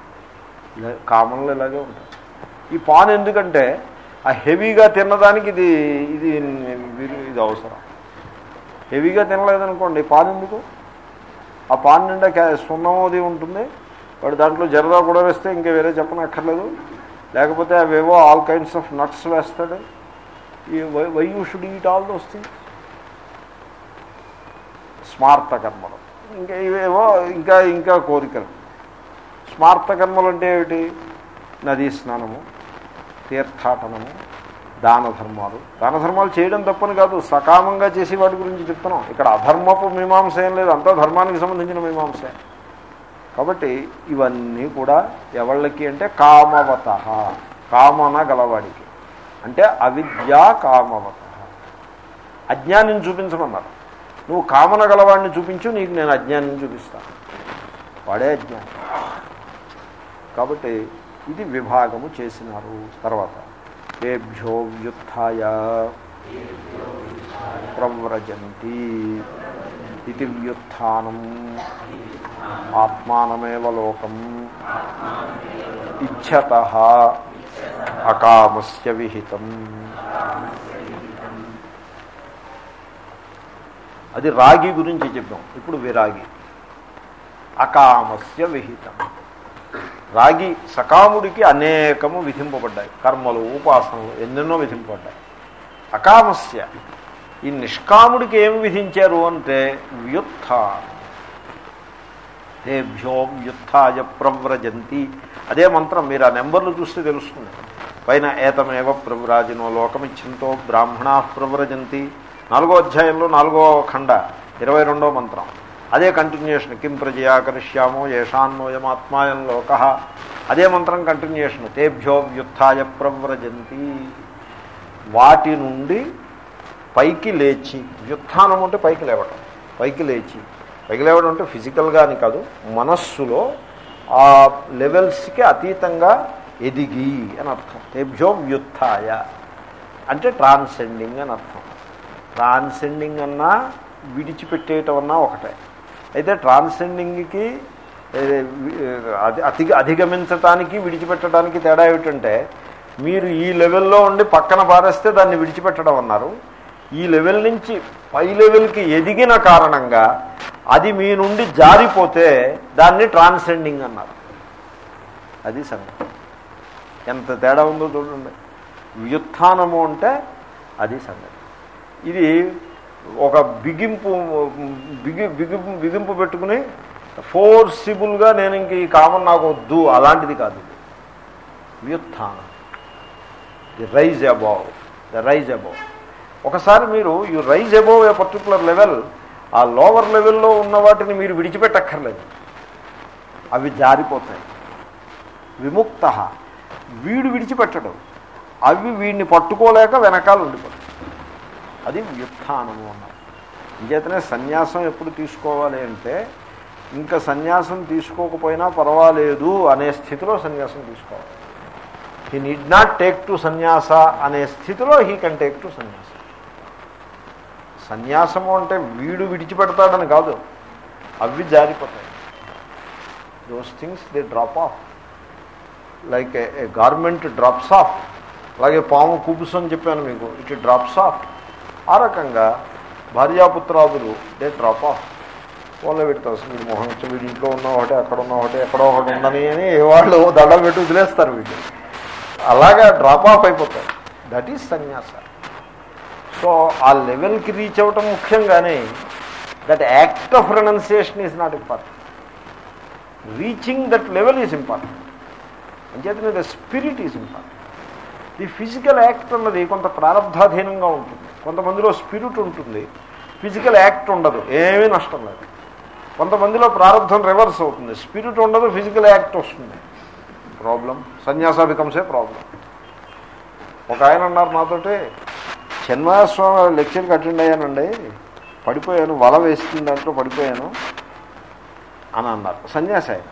కామన్లు ఇలాగే ఉంటాయి ఈ పాన్ ఎందుకంటే ఆ హెవీగా తిన్నదానికి ఇది ఇది ఇది అవసరం హెవీగా తినలేదనుకోండి పాన్ ఎందుకు ఆ పాన్ నిండా సున్నమోది ఉంటుంది వాడు దాంట్లో జరదా కూడా వేస్తే ఇంకా వేరే చెప్పనక్కర్లేదు లేకపోతే అవేవో ఆల్ కైండ్స్ ఆఫ్ నట్స్ వేస్తాడు ఈ why you should eat all those things స్మార్త కర్మలు ఇంకా ఇవేవో ఇంకా ఇంకా కోరికలు స్మార్త కర్మలు అంటే ఏమిటి నదీ స్నానము తీర్థాటనము దాన ధర్మాలు దాన ధర్మాలు చేయడం తప్పని కాదు సకామంగా చేసి వాటి గురించి చెప్తున్నాం ఇక్కడ అధర్మపు మీమాంస ఏం లేదు అంతా ధర్మానికి సంబంధించిన మీమాంసే కాబట్టి ఇవన్నీ కూడా ఎవళ్ళకి అంటే కామవత కామన గలవాడికి అంటే అవిద్యా కామవత అజ్ఞానం చూపించమన్నారు నువ్వు కామన గలవాడిని చూపించు నీకు నేను అజ్ఞానం చూపిస్తాను వాడే అజ్ఞానం కాబట్టి ఇది విభాగము చేసినారు తర్వాత ఏభ్యో వ్యుత్య ప్రవ్రజంతి ఇది వ్యుత్నం ఆత్మానమేవ లోకం ఇచ్చత అకామస్య విహితం అది రాగి గురించి చెప్పాం ఇప్పుడు విరాగి అకామస్య విహితం రాగి సకాముడికి అనేకము విధింపబడ్డాయి కర్మలు ఉపాసనలు ఎన్నెన్నో విధింపబడ్డాయి అకామస్య ఈ నిష్కాముడికి ఏం విధించారు అంటే వ్యుత్థ తేభ్యో వ్యుత్థాయ ప్రవ్రజంతి అదే మంత్రం మీరు ఆ నెంబర్లు చూస్తే తెలుస్తుంది పైన ఏతమేవ ప్రవ్రాజినో లోకమిచ్చింతో బ్రాహ్మణా ప్రవ్రజంతి నాలుగో అధ్యాయంలో నాలుగో ఖండ ఇరవై రెండో మంత్రం అదే కంటిన్యూషన్ కిం ప్రజయా కరిష్యామో ఏషాన్నోయమాత్మాయం లోక అదే మంత్రం కంటిన్యూషన్ తేభ్యో వ్యుత్థాయ ప్రవ్రజంతి వాటి నుండి పైకి లేచి వ్యుత్థానం అంటే పైకి లేవటం పైకి లేచి పైకి లేవడం అంటే ఫిజికల్గా అని కాదు మనస్సులో ఆ లెవెల్స్కి అతీతంగా ఎదిగి అని అర్థం తేభ్యో వ్యుత్థాయ అంటే ట్రాన్సెండింగ్ అని అర్థం ట్రాన్సెండింగ్ అన్నా విడిచిపెట్టేయటం అన్నా ఒకటే అయితే ట్రాన్సెండింగ్కి అధి అతి అధిగమించటానికి విడిచిపెట్టడానికి తేడా ఏమిటంటే మీరు ఈ లెవెల్లో ఉండి పక్కన పారేస్తే దాన్ని విడిచిపెట్టడం అన్నారు ఈ లెవెల్ నుంచి పై లెవెల్కి ఎదిగిన కారణంగా అది మీ నుండి జారిపోతే దాన్ని ట్రాన్సెండింగ్ అన్నారు అది సంగతి ఎంత తేడా ఉందో చూడండి వ్యుత్థానము అంటే అది సంగతి ఇది ఒక బిగింపు బిగి బిగింపు బిగింపు పెట్టుకుని ఫోర్సిబుల్గా నేను ఇంక ఈ కామన్ నాకు వద్దు అలాంటిది కాదు ఇది వ్యుత్థానం the rise above the rise above ఒకసారి మీరు you rise above a particular level ఆ లోవర్ లెవెల్లో ఉన్న వాటిని మీరు విడిచిపెట్టక్కర్లేదు అవి జారిపోతాయి విముక్త వీడు విడిచిపెట్టడు అవి వీడిని పట్టుకోలేక వెనకాల ఉండిపోతాయి అది వ్యుత్థానము అన్నారు ఇంచేతనే సన్యాసం ఎప్పుడు తీసుకోవాలి అంటే ఇంకా సన్యాసం తీసుకోకపోయినా పర్వాలేదు అనే స్థితిలో సన్యాసం తీసుకోవాలి he need not take to సన్యాస అనే స్థితిలో హీ కెన్ టేక్ టు సన్యాస సన్యాసము అంటే వీడు విడిచిపెడతాడని కాదు అవి జారిపోతాయి those things they drop off like a garment drops off అలాగే పాము కుబుసు అని చెప్పాను మీకు ఇట్ డ్రాప్స్ ఆఫ్ ఆ రకంగా భార్యాపుత్రాదులు దే డ్రాప్ ఆఫ్ వాళ్ళ పెడతారు వీడు మొహం వచ్చి వీడి ఇంట్లో ఉన్న ఒకటి అక్కడ ఉన్న ఒకటి ఎక్కడో ఒకటి ఉండని అని వాళ్ళు దండం పెట్టి వదిలేస్తారు వీళ్ళు అలాగా డ్రాప్ ఆఫ్ అయిపోతాయి దట్ ఈజ్ సన్యాస సో ఆ లెవెల్కి రీచ్ అవ్వటం ముఖ్యంగానే that act of pronunciation is not important reaching that level is important అంచేతనే the spirit is important the physical act అన్నది కొంత ప్రారంధాధీనంగా ఉంటుంది కొంతమందిలో స్పిరిట్ ఉంటుంది ఫిజికల్ యాక్ట్ ఉండదు ఏమీ నష్టం లేదు కొంతమందిలో ప్రారంభం రివర్స్ అవుతుంది స్పిరిట్ ఉండదు ఫిజికల్ యాక్ట్ వస్తుంది ప్రాబ్లం సన్యాస బికమ్స్ ఏ ప్రాబ్లం ఒక ఆయన అన్నారు నాతోటి చెన్మయస్వామి లెక్చర్కి అటెండ్ అయ్యానండి పడిపోయాను వల వేస్తుంది దాంట్లో పడిపోయాను అని అన్నారు సన్యాసి ఆయన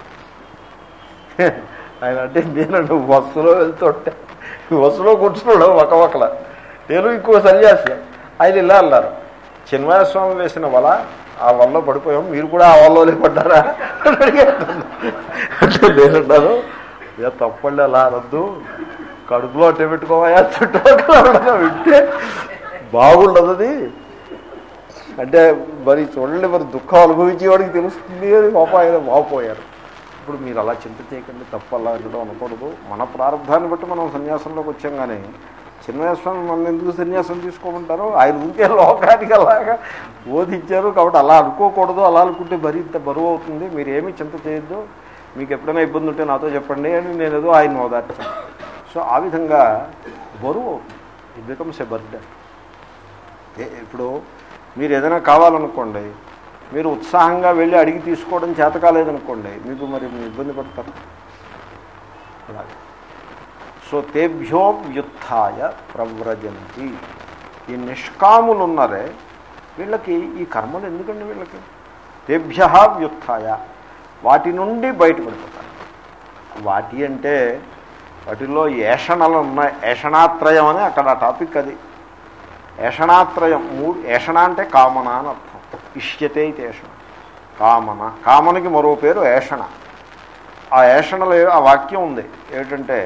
ఆయన అంటే నేను బస్సులో వెళ్తుంటే బస్సులో కూర్చున్నాడు ఒక ఒకల నేను ఇంకో సన్యాసి ఆయన ఇలా అన్నారు చిన్మయస్వామి వేసిన వల ఆ వల్ల పడిపోయాం మీరు కూడా ఆ వల్లోనే పడ్డారా అని అడిగాను. అంటే నేనున్నాను ఇక తప్పండి అలా అనద్దు కడుపులో అట్టే పెట్టుకోవా చుట్టుపక్కల వింటే బాగుండదు అది అంటే మరి చూడండి మరి దుఃఖం అనుభవించేవాడికి తెలుస్తుంది అని పాప ఆయన వాపోయారు ఇప్పుడు మీరు అలా చింత చేయకండి తప్పు అలా అనడం అనకూడదు మన ప్రారంభాన్ని బట్టి మనం సన్యాసంలోకి వచ్చాం కానీ చిన్మయస్వామి మన ఎందుకు సన్యాసం తీసుకోమంటారు ఆయన ఉంటే లోకానికి అలాగా బోధించారు కాబట్టి అలా అనుకోకూడదు అలా అనుకుంటే మరీ ఇంత బరువు అవుతుంది మీరు ఏమీ చింత చేయొద్దు మీకు ఎప్పుడైనా ఇబ్బంది ఉంటే నాతో చెప్పండి అని నేను ఏదో ఆయన ఓదార్చాను సో ఆ విధంగా బరువు అవుతుంది ఇట్ బికమ్స్ ఎ బర్డెన్ ఇప్పుడు మీరు ఏదైనా కావాలనుకోండి మీరు ఉత్సాహంగా వెళ్ళి అడిగి తీసుకోవడం చేత కాలేదనుకోండి మీకు మరి మీరు ఇబ్బంది పడతారు అలాగే సో తేభ్యో వ్యుత్థాయ ప్రవ్రజంతి ఈ నిష్కాములు ఉన్నారే వీళ్ళకి ఈ కర్మలు ఎందుకండి వీళ్ళకి తేభ్య వ్యుత్థాయ వాటి నుండి బయటపడిపోతారు వాటి అంటే వాటిల్లో ఏషణలు ఉన్నాయి ఏషణాత్రయం అని అక్కడ ఆ టాపిక్ అది ఏషణాత్రయం మూడు ఏషణ అంటే కామన అని అర్థం ఇష్యతే ఇది ఏషణ కామన కామనకి మరో పేరు ఏషణ ఆ ఏషణలో ఆ వాక్యం ఉంది ఏమిటంటే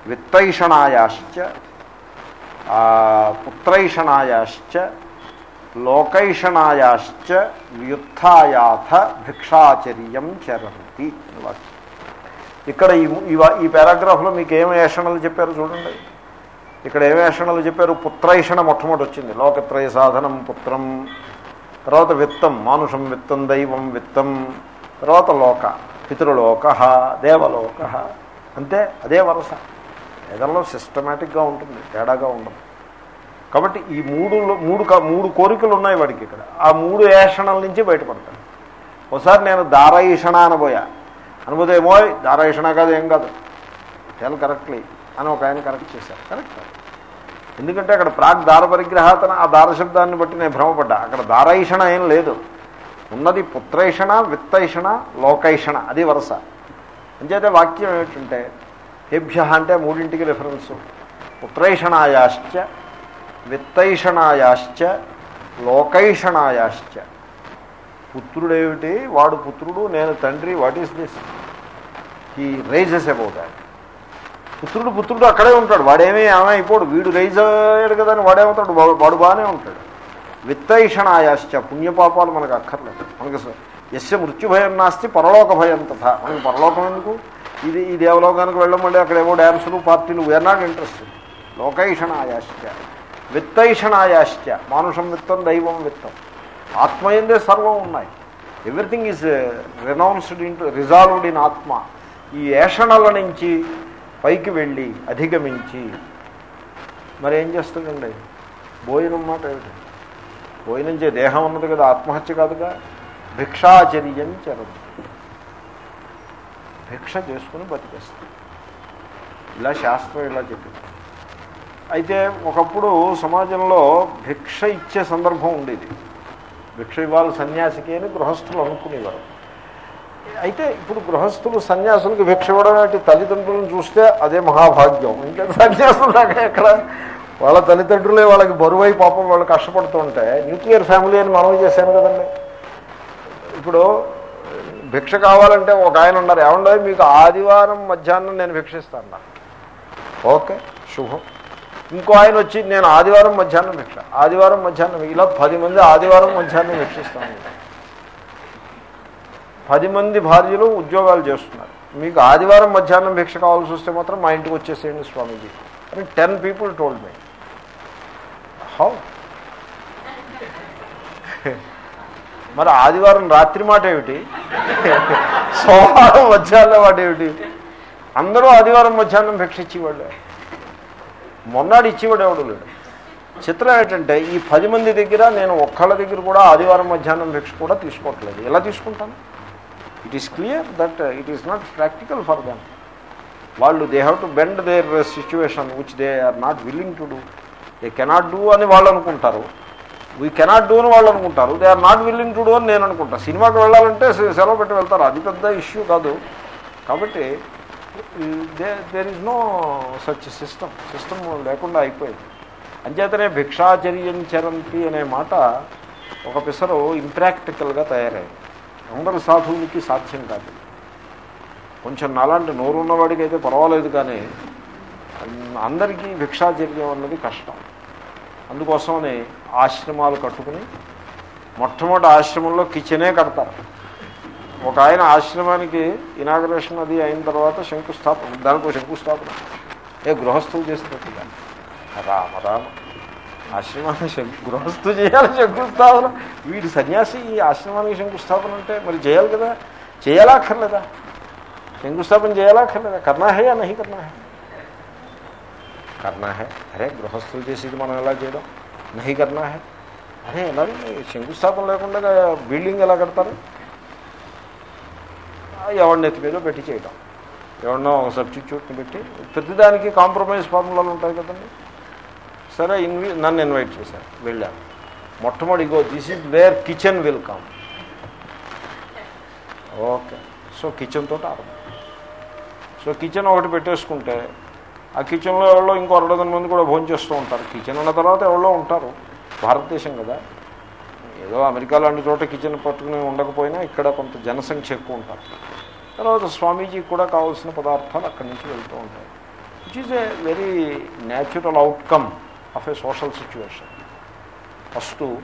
విత్తైషణాయాశ్చ పుత్రైషణాయాశ్చ లోకైషణాయాశ్చ వ్యుత్థాయాథ భిక్షాచర్యం చరంతి అని వాక్యం. ఇక్కడ ఈ ఈ వా- ఈ పారాగ్రాఫ్లో మీకు ఏం ఏషణలు చెప్పారు చూడండి ఇక్కడ ఏం ఏషణలు చెప్పారు పుత్రైషణ మొట్టమొదటి వచ్చింది లోకత్రయ సాధనం పుత్రం తర్వాత విత్తం మానుషం విత్తం దైవం విత్తం తర్వాత లోక పితృలోక దేవలోక అంతే అదే వరస ఏదల్లో సిస్టమేటిక్గా ఉంటుంది తేడాగా ఉండదు కాబట్టి ఈ మూడు మూడు క- మూడు కోరికలు ఉన్నాయి వాడికి ఇక్కడ ఆ మూడు ఏషణల నుంచి బయటపడతాడు ఒకసారి నేను దారాయిషణ అనబోయా అనబోతే ఏమో దారాయిషణ కాదు ఏం కాదు టెల్ కరెక్ట్లీ అని ఒక ఆయన కరెక్ట్ చేశారు కరెక్ట్ ఎందుకంటే అక్కడ ప్రాక్ దార పరిగ్రహాతన ఆ దార శబ్దాన్ని బట్టి నేను భ్రమపడ్డా అక్కడ దారైషణ ఏం లేదు ఉన్నది పుత్రైషణ విత్తైషణ లోకైషణ అది వరుస అంచేతే వాక్యం ఏమిటంటే హేభ్య అంటే మూడింటికి రిఫరెన్స్ పుత్రైషణాయాశ్చ విత్తైషణాయాశ్చ లోకైషణాయాశ్చ పుత్రుడేమిటి వాడు పుత్రుడు నేను తండ్రి what is this he rises about that పుత్రుడు పుత్రుడు అక్కడే ఉంటాడు వాడేమీ ఏమైపోడు వీడు రైజ్ అయ్యాడు కదా అని వాడేమవుతాడు వాడు- వాడు బాగానే ఉంటాడు విత్తైషణాయాశ్చ పుణ్యపాపాలు మనకు అక్కర్లేదు మనకు స- యస్య మృత్యుభయం నాస్తి పరలోక భయం తథా మనకి పరలోకం ఎందుకు ఇది ఈ దేవలోకానికి వెళ్ళమంటే అక్కడ ఏవో డ్యాన్సులు పార్టీలు వీఆర్ నాట్ ఇంట్రెస్టెడ్ లోకైషణాయాశ్చ విత్తైషణాయాశ్చ మానుషం విత్తం దైవం విత్తం ఆత్మయందే సర్వం ఉన్నాయి everything is renounced in resolved in ఆత్మ ఈ ఏషణల నుంచి పైకి వెళ్ళి అధిగమించి మరి ఏం చేస్తాడండి భోజనం మాట ఏమిటి భోజనం చే దేహం ఉన్నది కదా ఆత్మహత్య కాదుగా భిక్షాచర్యం చరదు భిక్ష చేసుకుని బతికేస్తాడు ఇలా శాస్త్రం ఇలా చెప్పింది అయితే ఒకప్పుడు సమాజంలో భిక్ష ఇచ్చే సందర్భం ఉండేది భిక్ష ఇవ్వాలి సన్యాసికి అని గృహస్థులు అనుకునేవారు అయితే ఇప్పుడు గృహస్థులు సన్యాసులకు భిక్ష ఇవ్వడం అంటే తల్లిదండ్రులను చూస్తే అదే మహాభాగ్యం ఇంకా సన్యాసులు దాకా ఎక్కడ వాళ్ళ తల్లిదండ్రులే వాళ్ళకి బరువై పాపం వాళ్ళు కష్టపడుతూ ఉంటే న్యూక్లియర్ ఫ్యామిలీ అని మనం చేశాను కదండి ఇప్పుడు భిక్ష కావాలంటే ఒక ఆయన ఉన్నారు ఏమన్నా మీకు ఆదివారం మధ్యాహ్నం నేను భిక్షిస్తాను నాకు ఓకే శుభం ఇంకో ఆయన వచ్చి నేను ఆదివారం మధ్యాహ్నం భిక్ష ఆదివారం మధ్యాహ్నం ఇలా పది మంది ఆదివారం మధ్యాహ్నం భిక్షిస్తాను పది మంది భార్యలు ఉద్యోగాలు చేస్తున్నారు మీకు ఆదివారం మధ్యాహ్నం భిక్ష కావాల్సి వస్తే మాత్రం మా ఇంటికి వచ్చేసేయండి స్వామీజీ అని ten people told me how మరి ఆదివారం రాత్రి మాట ఏమిటి సోమవారం మధ్యాహ్నం మాట ఏమిటి అందరూ ఆదివారం మధ్యాహ్నం భిక్ష ఇచ్చేవాళ్ళే మొన్నాడు ఇచ్చేవాడు ఎవడు లేడు చిత్రం ఏంటంటే ఈ పది మంది దగ్గర నేను ఒక్కళ్ళ దగ్గర కూడా ఆదివారం మధ్యాహ్నం భిక్ష కూడా తీసుకోవట్లేదు ఎలా తీసుకుంటాను it is clear that it is not practical for them వాళ్ళు they have to bend their situation which they are not willing to do they cannot do అని వాళ్ళు అనుకుంటారు వీ కెనాట్ డూ అని వాళ్ళు అనుకుంటారు they are not willing to do అని నేను అనుకుంటాను సినిమాకి వెళ్ళాలంటే సె- సెలవు పెట్టి వెళ్తారు అది పెద్ద ఇష్యూ కాదు కాబట్టి there is no such system system లేకుండా అయిపోయింది అంచేతనే భిక్షాచర్యం చరంతి అనే మాట ఒక పిసరు ఇంప్రాక్టికల్గా తయారైంది అందరు సాధువులకి సాధ్యం కాదు కొంచెం నాలాంటి నోరు ఉన్నవాడికి అయితే పర్వాలేదు కానీ అందరికీ భిక్షాచర్యం అన్నది కష్టం అందుకోసమని ఆశ్రమాలు కట్టుకుని మొట్టమొదటి ఆశ్రమంలో కిచెనే కడతారు ఒక ఆయన ఆశ్రమానికి ఇనాగరేషన్ అది అయిన తర్వాత శంకుస్థాపన దానికి శంకుస్థాపన ఏ గృహస్థులు చేసినట్టుగా రామ రామ ఆశ్రమానికి శంకు గృహస్థు చేయాలి శంకుస్థాపన వీడి సన్యాసి ఈ ఆశ్రమానికి శంకుస్థాపన అంటే మరి చేయాలి కదా చేయాలా అక్కర్లేదా శంకుస్థాపన చేయాలా అక్కర్లేదా కర్నా హే యా నహి కర్నా హే కర్నా హే అరే గృహస్థులు చేసేది మనం ఎలా చేయడం నహి కర్నా హే అరే ఎలా శంకుస్థాపన లేకుండా బిల్డింగ్ ఎలా కడతారు ఎవరిని ఎత్తి మీద పెట్టి చేయడం ఎవరినో ఒక సబ్స్టిట్యూట్ని పెట్టి ప్రతిదానికి కాంప్రమైజ్ ఫార్ములాలు ఉంటాయి కదండి సరే ఇన్వి నన్ను ఇన్వైట్ చేశారు వెళ్ళాను మొట్టమొదటి go this is where kitchen will come okay so kitchen తోటి ఆరంభం సో కిచెన్ ఒకటి పెట్టేసుకుంటే ఆ కిచెన్లో ఎవరో ఇంకో అరడదన మంది కూడా భోజనం చేస్తూ ఉంటారు కిచెన్ ఉన్న తర్వాత ఎవరో ఉంటారు భారతదేశం కదా ఏదో అమెరికా లాంటి చోట కిచెన్ పట్టుకుని ఉండకపోయినా ఇక్కడ కొంత జనసంఖ్య ఎక్కువ ఉంటారు తర్వాత స్వామీజీకి కూడా కావాల్సిన పదార్థాలు అక్కడి నుంచి వెళ్తూ ఉంటాయి which is a very natural outcome of a social situation first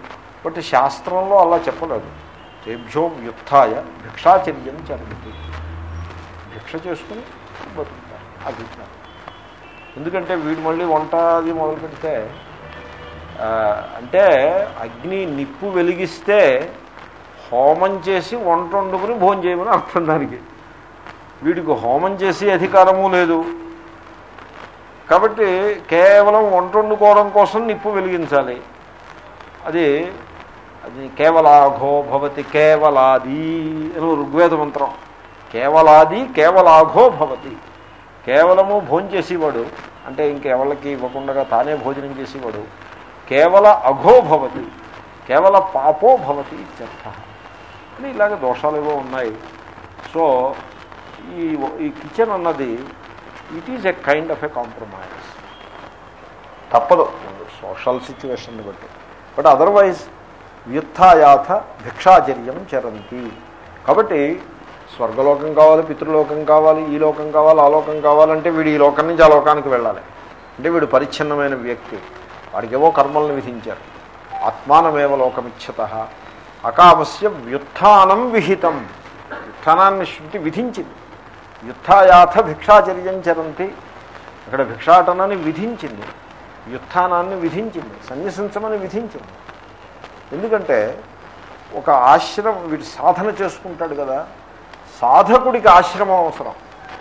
but శాస్త్రంలో అలా చెప్పలేదు తేభ్యో వ్యుత్థాయ భిక్షాచర్యం చరంతి భిక్ష చేసుకుని బతుకుతారు అభిప్రాయం ఎందుకంటే వీడు మళ్ళీ వంట అది మొదలు పెడితే ఆ, అంటే అగ్ని నిప్పు వెలిగిస్తే హోమం చేసి వంట వండుకుని భోజనం చేయమని అర్థం దానికి వీడికి హోమం చేసి అధికారము లేదు కాబట్టి కేవలం వంట వండుకోవడం కోసం నిప్పు వెలిగించాలి అది అది కేవలాఘో భవతి కేవలాది అని ఋగ్వేద మంత్రం కేవలాది కేవలాఘో భవతి కేవలము భోజనం చేసేవాడు అంటే ఇంకెవరికి ఇవ్వకుండా తానే భోజనం చేసేవాడు కేవల అఘో భవతి కేవల పాపో భవతి ఇత్యర్థ అని ఇలాగ దోషాలు ఏవో ఉన్నాయి సో ఈ ఈ కిచెన్ అన్నది it is a kind of a compromise తప్పదు సోషల్ సిచ్యువేషన్ బట్టి బట్ అదర్వైజ్ వ్యుత్థాయాథ భిక్షాచర్యం చరంతి కాబట్టి స్వర్గలోకం కావాలి పితృలోకం కావాలి ఈ లోకం కావాలి ఆ లోకం కావాలంటే వీడు ఈ లోకం నుంచి ఆ లోకానికి వెళ్ళాలి అంటే వీడు పరిచ్ఛిన్నమైన వ్యక్తి వాడికేవో కర్మలను విధించారు ఆత్మానమేవ లోకమిచ్చత అకామస్య వ్యుత్థానం విహితం వ్యుత్థానాన్ని శృతి విధించింది వ్యుత్థాయాథ భిక్షాచర్యం చరంతి అక్కడ భిక్షాటనాన్ని విధించింది వ్యుత్థానాన్ని విధించింది సన్యసించమని విధించింది ఎందుకంటే ఒక ఆశ్రమం వీడు సాధన చేసుకుంటాడు కదా సాధకుడికి ఆశ్రమం అవసరం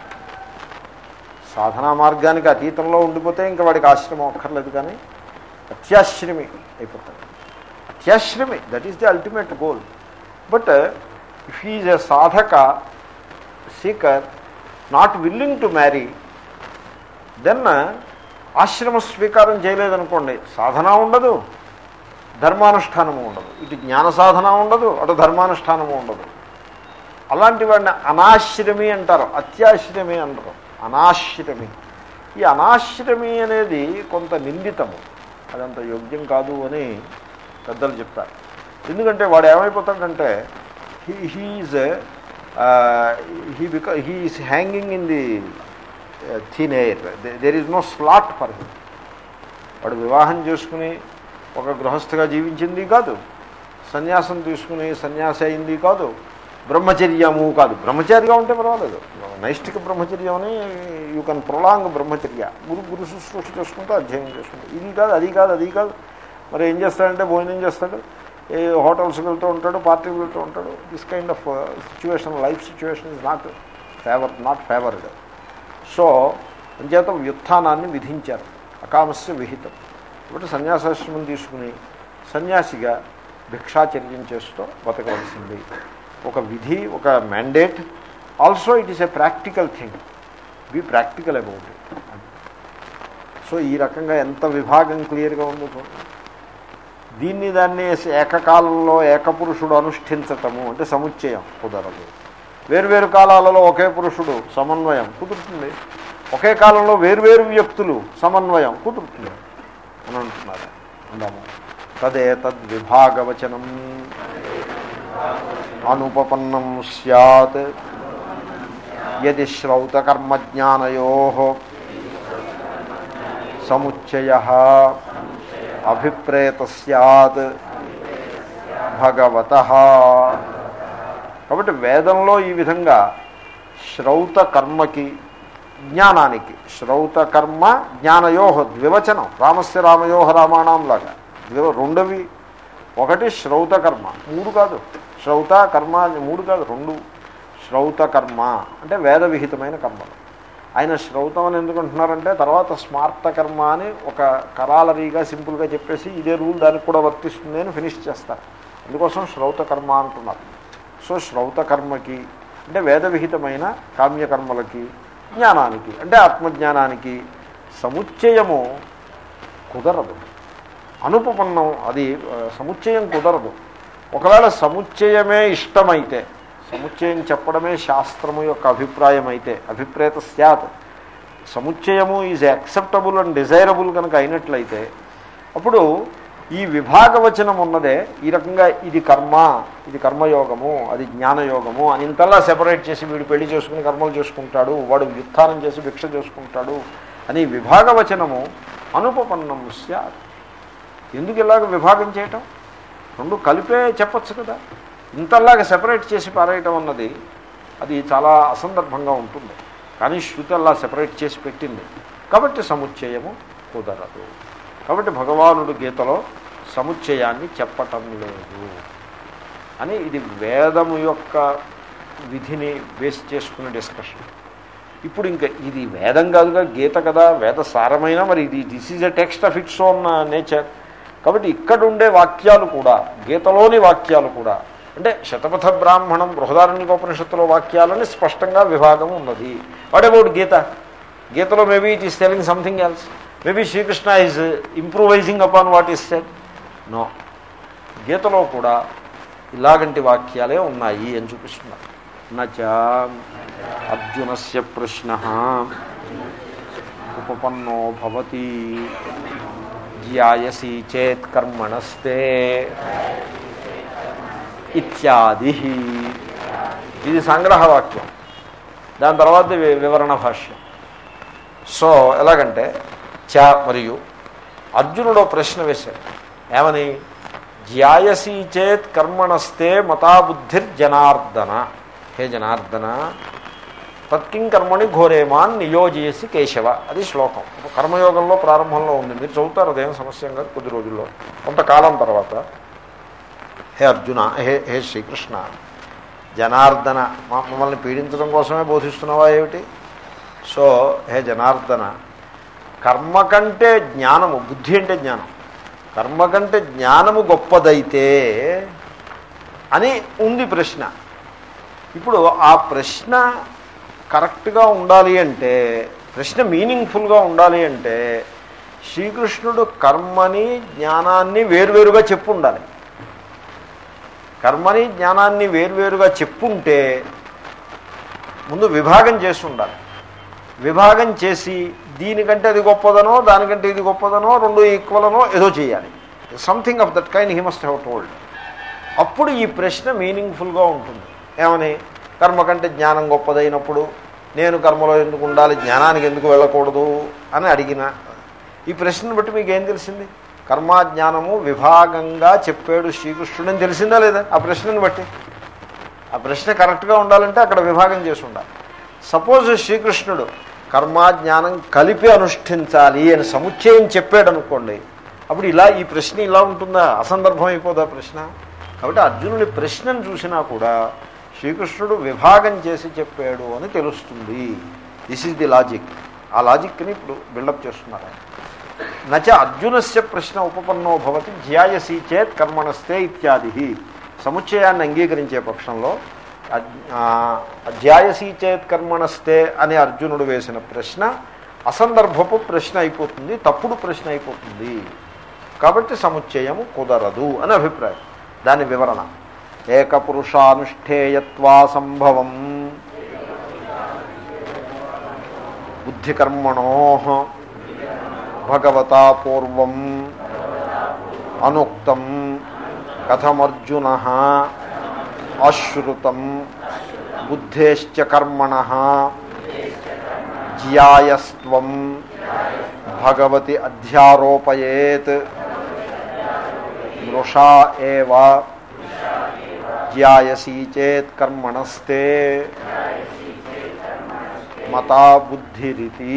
సాధనా మార్గానికి అతీతంలో ఉండిపోతే ఇంకా వాడికి ఆశ్రమం అక్కర్లేదు కానీ అత్యాశ్రమి అయిపోతాడు అత్యాశ్రమి that is the ultimate goal but if is a సాధక seeker not willing to marry then ఆశ్రమ స్వీకారం చేయలేదనుకోండి సాధన ఉండదు ధర్మానుష్ఠానము ఉండదు ఇటు జ్ఞాన సాధన ఉండదు అటు ధర్మానుష్ఠానము ఉండదు అలాంటి వాడిని అనాశ్రమి అంటారు అత్యాశ్రమి అంటారు అనాశ్రమి ఈ అనాశ్రమి అనేది కొంత నిందితము అదంత యోగ్యం కాదు అని పెద్దలు చెప్తారు ఎందుకంటే వాడు ఏమైపోతాడంటే he he is he because he is hanging in the thin air there is no slot for him వాడు వివాహం చేసుకుని ఒక గృహస్థగా జీవించింది కాదు సన్యాసం తీసుకుని సన్యాసి అయింది కాదు బ్రహ్మచర్యము కాదు బ్రహ్మచారిగా ఉంటే పర్వాలేదు నైష్టిక బ్రహ్మచర్యం అని యూ కెన్ ప్రొలాంగ్ బ్రహ్మచర్య గురు గురు శుశ్రూష చేసుకుంటూ అధ్యయనం చేసుకుంటూ ఇది కాదు అది కాదు అది కాదు మరి ఏం చేస్తాడంటే భోజనం చేస్తాడు ఏ హోటల్స్కి వెళ్తూ ఉంటాడు పార్టీకి వెళ్తూ ఉంటాడు this kind of situation life situation is not favour not favoured so అంచేత వ్యుత్థానాన్ని విధించారు అకామస్య విహితం కాబట్టి సన్యాసాశ్రమం తీసుకుని సన్యాసిగా భిక్షాచర్యం చేస్తూ బతకవలసింది ఒక విధి ఒక mandate also it is a practical thing be practical about it so ఈ రకంగా ఎంత విభాగం క్లియర్గా ఉందో చూడండి దీన్ని దాన్ని ఏకకాలంలో ఏకపురుషుడు అనుష్ఠించటము అంటే సముచ్చయం కుదరదు వేరువేరు కాలాలలో ఒకే పురుషుడు సమన్వయం కుదురుతుంది ఒకే కాలంలో వేరువేరు వ్యక్తులు సమన్వయం కుదురుతుంది అని అంటున్నారు అందాము తదే తద్విభాగవచనం అనుపపన్నం సత్ యది శ్రౌతకర్మజ్ఞానయో సముచ్చయ అభిప్రేత సత్ భగవత కాబట్టి వేదంలో ఈ విధంగా శ్రౌత కర్మకి జ్ఞానానికి శ్రౌత కర్మ జ్ఞానయో ద్వివచనం రామస్య రామయో రామాణం లాగా ద్వివ రెండవి ఒకటి శ్రౌత కర్మ మూడు కాదు శ్రౌత కర్మ అని మూడు కాదు రెండు శ్రౌత కర్మ అంటే వేద విహితమైన కర్మలు ఆయన శ్రౌతం అని ఎందుకు అంటున్నారంటే తర్వాత స్మార్త కర్మ అని ఒక కరాలరీగా సింపుల్గా చెప్పేసి ఇదే రూల్ దానికి కూడా వర్తిస్తుంది అని ఫినిష్ చేస్తారు అందుకోసం శ్రౌత కర్మ అంటున్నారు సో శ్రౌత కర్మకి అంటే వేద విహితమైన కామ్యకర్మలకి జ్ఞానానికి అంటే ఆత్మజ్ఞానానికి సముచ్చయము కుదరదు అనుపపన్నం అది ఆ, సముచ్చయం కుదరదు ఒకవేళ సముచ్చయమే ఇష్టమైతే సముచ్చయం చెప్పడమే శాస్త్రము యొక్క అభిప్రాయం అయితే అభిప్రేత స్యాత్ సముచ్చయము ఈజ్ యాక్సెప్టబుల్ అండ్ డిజైరబుల్ కనుక అయినట్లయితే అప్పుడు ఈ విభాగవచనం ఉన్నదే ఈ రకంగా ఇది కర్మ ఇది కర్మయోగము అది జ్ఞానయోగము అని ఇంతలా సెపరేట్ చేసి వీడు పెళ్లి చేసుకుని కర్మలు చేసుకుంటాడు వాడు వ్యుత్థానం చేసి భిక్ష చేసుకుంటాడు అని విభాగవచనము అనుపపన్నం స్యాత్ ఎందుకు ఇలాగ విభాగం చేయటం రెండు కలిపే చెప్పచ్చు కదా ఇంతలాగా సెపరేట్ చేసి పారేయటం అన్నది అది చాలా అసందర్భంగా ఉంటుంది కానీ శృతి అలా సెపరేట్ చేసి పెట్టింది కాబట్టి సముచ్చయము కుదరదు కాబట్టి భగవానుడు గీతలో సముచ్చయాన్ని చెప్పటం లేదు అని ఇది వేదము యొక్క విధిని బేస్ చేసుకునే డిస్కషన్ ఇప్పుడు ఇంకా ఇది వేదం కాదుగా గీత కదా వేద సారమైన మరి ఇది this is a text of its own nature కాబట్టి ఇక్కడ ఉండే వాక్యాలు కూడా గీతలోని వాక్యాలు కూడా అంటే శతపథ బ్రాహ్మణం బృహదారణ్యకోపనిషత్తులో వాక్యాలని స్పష్టంగా విభాగం ఉన్నది వాట్ అబౌట్ గీత గీతలో maybe it is telling something else maybe Sri Krishna is improvising upon what is said no గీతలో కూడా ఇలాగంటి వాక్యాలే ఉన్నాయి అని చూపిస్తున్నారు నచ అర్జునస్య ప్రశ్న ఉపపన్నో భవతి జ్యాయసి చేత్ కర్మణస్తే ఇత్యాది ఇది సంగ్రహవాక్యం దాని తర్వాత వి- వివరణ భాష్యం సో ఎలాగంటే చ మరియు అర్జునుడు ప్రశ్న వేశాడు ఏమని జ్యాయసీ చేత్ కర్మణస్తే మతాబుద్ధిర్జనార్దన హే జనార్దన తత్కిం కర్మణి ఘోరేమాన్ నియోజయసి కేశవ అది శ్లోకం కర్మయోగంలో ప్రారంభంలో ఉంది మీరు చదువుతారు అదేం సమస్య కాదు కొద్ది రోజుల్లో కొంతకాలం తర్వాత హే అర్జున హే హే శ్రీకృష్ణ జనార్దన మా- మమ్మల్ని పీడించడం కోసమే బోధిస్తున్నావా ఏమిటి సో హే జనార్దన కర్మ కంటే జ్ఞానము బుద్ధి అంటే జ్ఞానం కర్మ కంటే జ్ఞానము గొప్పదైతే అని ఉంది ప్రశ్న ఇప్పుడు ఆ ప్రశ్న కరెక్ట్గా ఉండాలి అంటే ప్రశ్న మీనింగ్ఫుల్గా ఉండాలి అంటే శ్రీకృష్ణుడు కర్మని జ్ఞానాన్ని వేరువేరుగా చెప్పు ఉండాలి కర్మని జ్ఞానాన్ని వేరువేరుగా చెప్పుంటే ముందు విభాగం చేసి ఉండాలి విభాగం చేసి దీనికంటే అది గొప్పదనో దానికంటే ఇది గొప్పదనో రెండు ఈక్వలనో ఏదో చేయాలి something of that kind he must have told అప్పుడు ఈ ప్రశ్న మీనింగ్ఫుల్గా ఉంటుంది ఏమని కర్మ కంటే జ్ఞానం గొప్పదైనప్పుడు నేను కర్మలో ఎందుకు ఉండాలి జ్ఞానానికి ఎందుకు వెళ్ళకూడదు అని అడిగిన ఈ ప్రశ్నను బట్టి మీకు ఏం తెలిసింది కర్మ జ్ఞానము విభాగంగా చెప్పాడు శ్రీకృష్ణుడని తెలిసిందా లేదా ఆ ప్రశ్నను బట్టి ఆ ప్రశ్న కరెక్ట్గా ఉండాలంటే అక్కడ విభాగం చేసి ఉండాలి సపోజ్ శ్రీకృష్ణుడు కర్మ జ్ఞానం కలిపి అనుష్ఠించాలి అని సముచ్చయం చెప్పాడు అనుకోండి అప్పుడు ఇలా ఈ ప్రశ్న ఇలా ఉంటుందా అసందర్భం అయిపోదా ప్రశ్న కాబట్టి అర్జునుడి ప్రశ్నను చూసినా కూడా శ్రీకృష్ణుడు విభాగం చేసి చెప్పాడు అని తెలుస్తుంది దిస్ ఈజ్ ది లాజిక్ ఆ లాజిక్ని ఇప్పుడు బిల్డప్ చేస్తున్నారు ఆయన నచ అర్జునస్య ప్రశ్న ఉపపన్నో భవతి ధ్యాయసీ చేత్ కర్మణస్తే ఇత్యాది సముచ్చయాన్ని అంగీకరించే పక్షంలో అధ్యాయసీ చేత్ కర్మణస్తే అని అర్జునుడు వేసిన ప్రశ్న అసందర్భపు ప్రశ్న అయిపోతుంది తప్పుడు ప్రశ్న అయిపోతుంది కాబట్టి సముచ్చయము కుదరదు అని అభిప్రాయం దాని వివరణ ఏకపురుషానుష్ఠేయత్వా సంభవం బుద్ధికర్మణో భగవతా పూర్వం అనుక్తం కథమర్జున అశ్రుతం బుద్ధేశ్చ కర్మణ జ్యాయస్త్వం భగవతి అధ్యారోపయేత్ మృషా ఏవ జ్యాయసీ చేత్ కర్మణస్తే మతా బుద్ధిరితి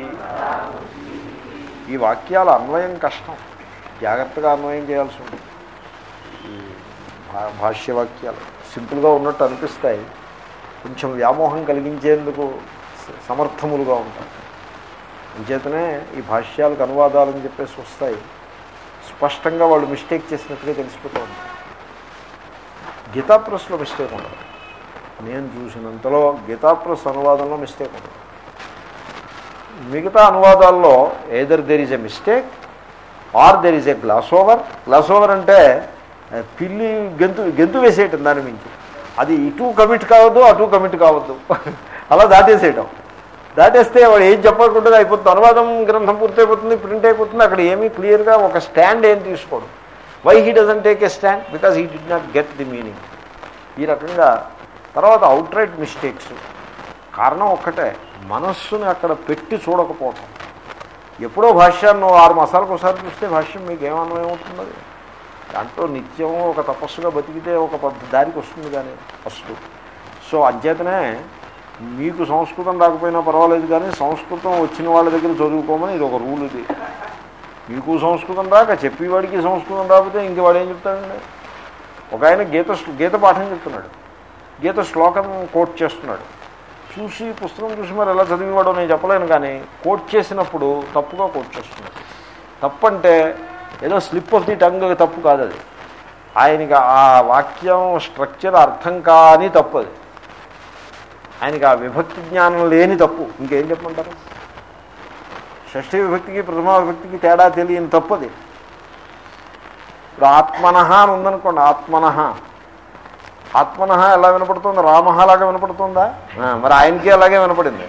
ఈ వాక్యాల అన్వయం కష్టం జాగ్రత్తగా అన్వయం చేయాల్సి ఉంటుంది ఈ భా- భాష్యవాక్యాలు సింపుల్గా ఉన్నట్టు అనిపిస్తాయి కొంచెం వ్యామోహం కలిగించేందుకు స- సమర్థములుగా ఉంటాయి అంచేతనే ఈ భాష్యాలకు అనువాదాలని చెప్పేసి వస్తాయి స్పష్టంగా వాళ్ళు మిస్టేక్ చేసినట్టుగా తెలిసిపోతూ ఉంటాయి గీతా ప్రెస్లో మిస్టేక్ ఉండదు నేను చూసినంతలో గీతా ప్రెస్ అనువాదంలో మిస్టేక్ ఉండదు మిగతా అనువాదాల్లో either there is a mistake or there is a gloss over gloss over అంటే ఆ, పిల్లి గెంతు గెంతు వేసేయటం దాని మించి అది ఇటు కమిట్ కావద్దు అటు కమిట్ కావద్దు అలా దాటేసేయటం దాటేస్తే వాడు ఏం చెప్పకుండా అయిపోతుంది అనువాదం గ్రంథం పూర్తయిపోతుంది ప్రింట్ అయిపోతుంది అక్కడ ఏమీ క్లియర్గా ఒక స్టాండ్ ఏం తీసుకోడు why he doesn't take a stand because he did not get the meaning ఈ రకంగా తర్వాత అవుట్ రైట్ మిస్టేక్స్ కారణం ఒక్కటే మనస్సుని అక్కడ పెట్టి చూడకపోవటం ఎప్పుడో భాష్యాన్ని నువ్వు ఆరు మాసాలకు ఒకసారి చూస్తే భాష్యం మీకు ఏమన్వయం అవుతుంది దాంట్లో నిత్యం ఒక తపస్సుగా బతికితే ఒక పద్ధ దారికి వస్తుంది కానీ ఫస్ట్ సో అంచేతనే మీకు సంస్కృతం రాకపోయినా పర్వాలేదు కానీ సంస్కృతం వచ్చిన వాళ్ళ దగ్గర చదువుకోమని ఇది ఒక రూల్ ఇది మీకు సంస్కృతం రాక చెప్పేవాడికి సంస్కృతం రాకపోతే ఇంక వాడు ఏం చెప్తాడండి ఒక ఆయన గీత గీత పాఠం చెప్తున్నాడు గీత శ్లోకం కోట్ చేస్తున్నాడు చూసి పుస్తకం చూసి మరి ఎలా చదివేవాడో నేను చెప్పలేను కానీ కోట్ చేసినప్పుడు తప్పుగా కోట్ చేస్తున్నాడు తప్పు అంటే ఏదో స్లిప్ ఆఫ్ ది టంగ్ తప్పు కాదు అది ఆయనకి ఆ వాక్యం స్ట్రక్చర్ అర్థం కాని తప్పు అది ఆయనకి ఆ విభక్తి జ్ఞానం లేని తప్పు ఇంకేం చెప్పమంటారు షష్ఠీ విభక్తికి ప్రథమా విభక్తికి తేడా తెలియని తప్పది ఇప్పుడు ఆత్మనః అని ఉందనుకోండి ఆత్మనః ఆత్మనః ఎలా వినపడుతుంది రామహ లాగా వినపడుతుందా ఆ, మరి ఆయనకి అలాగే వినపడింది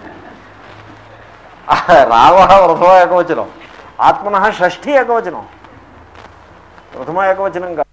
రామ ప్రథమ ఏకవచనం ఆత్మనః షష్ఠీ ఏకవచనం ప్రథమ ఏకవచనం కాదు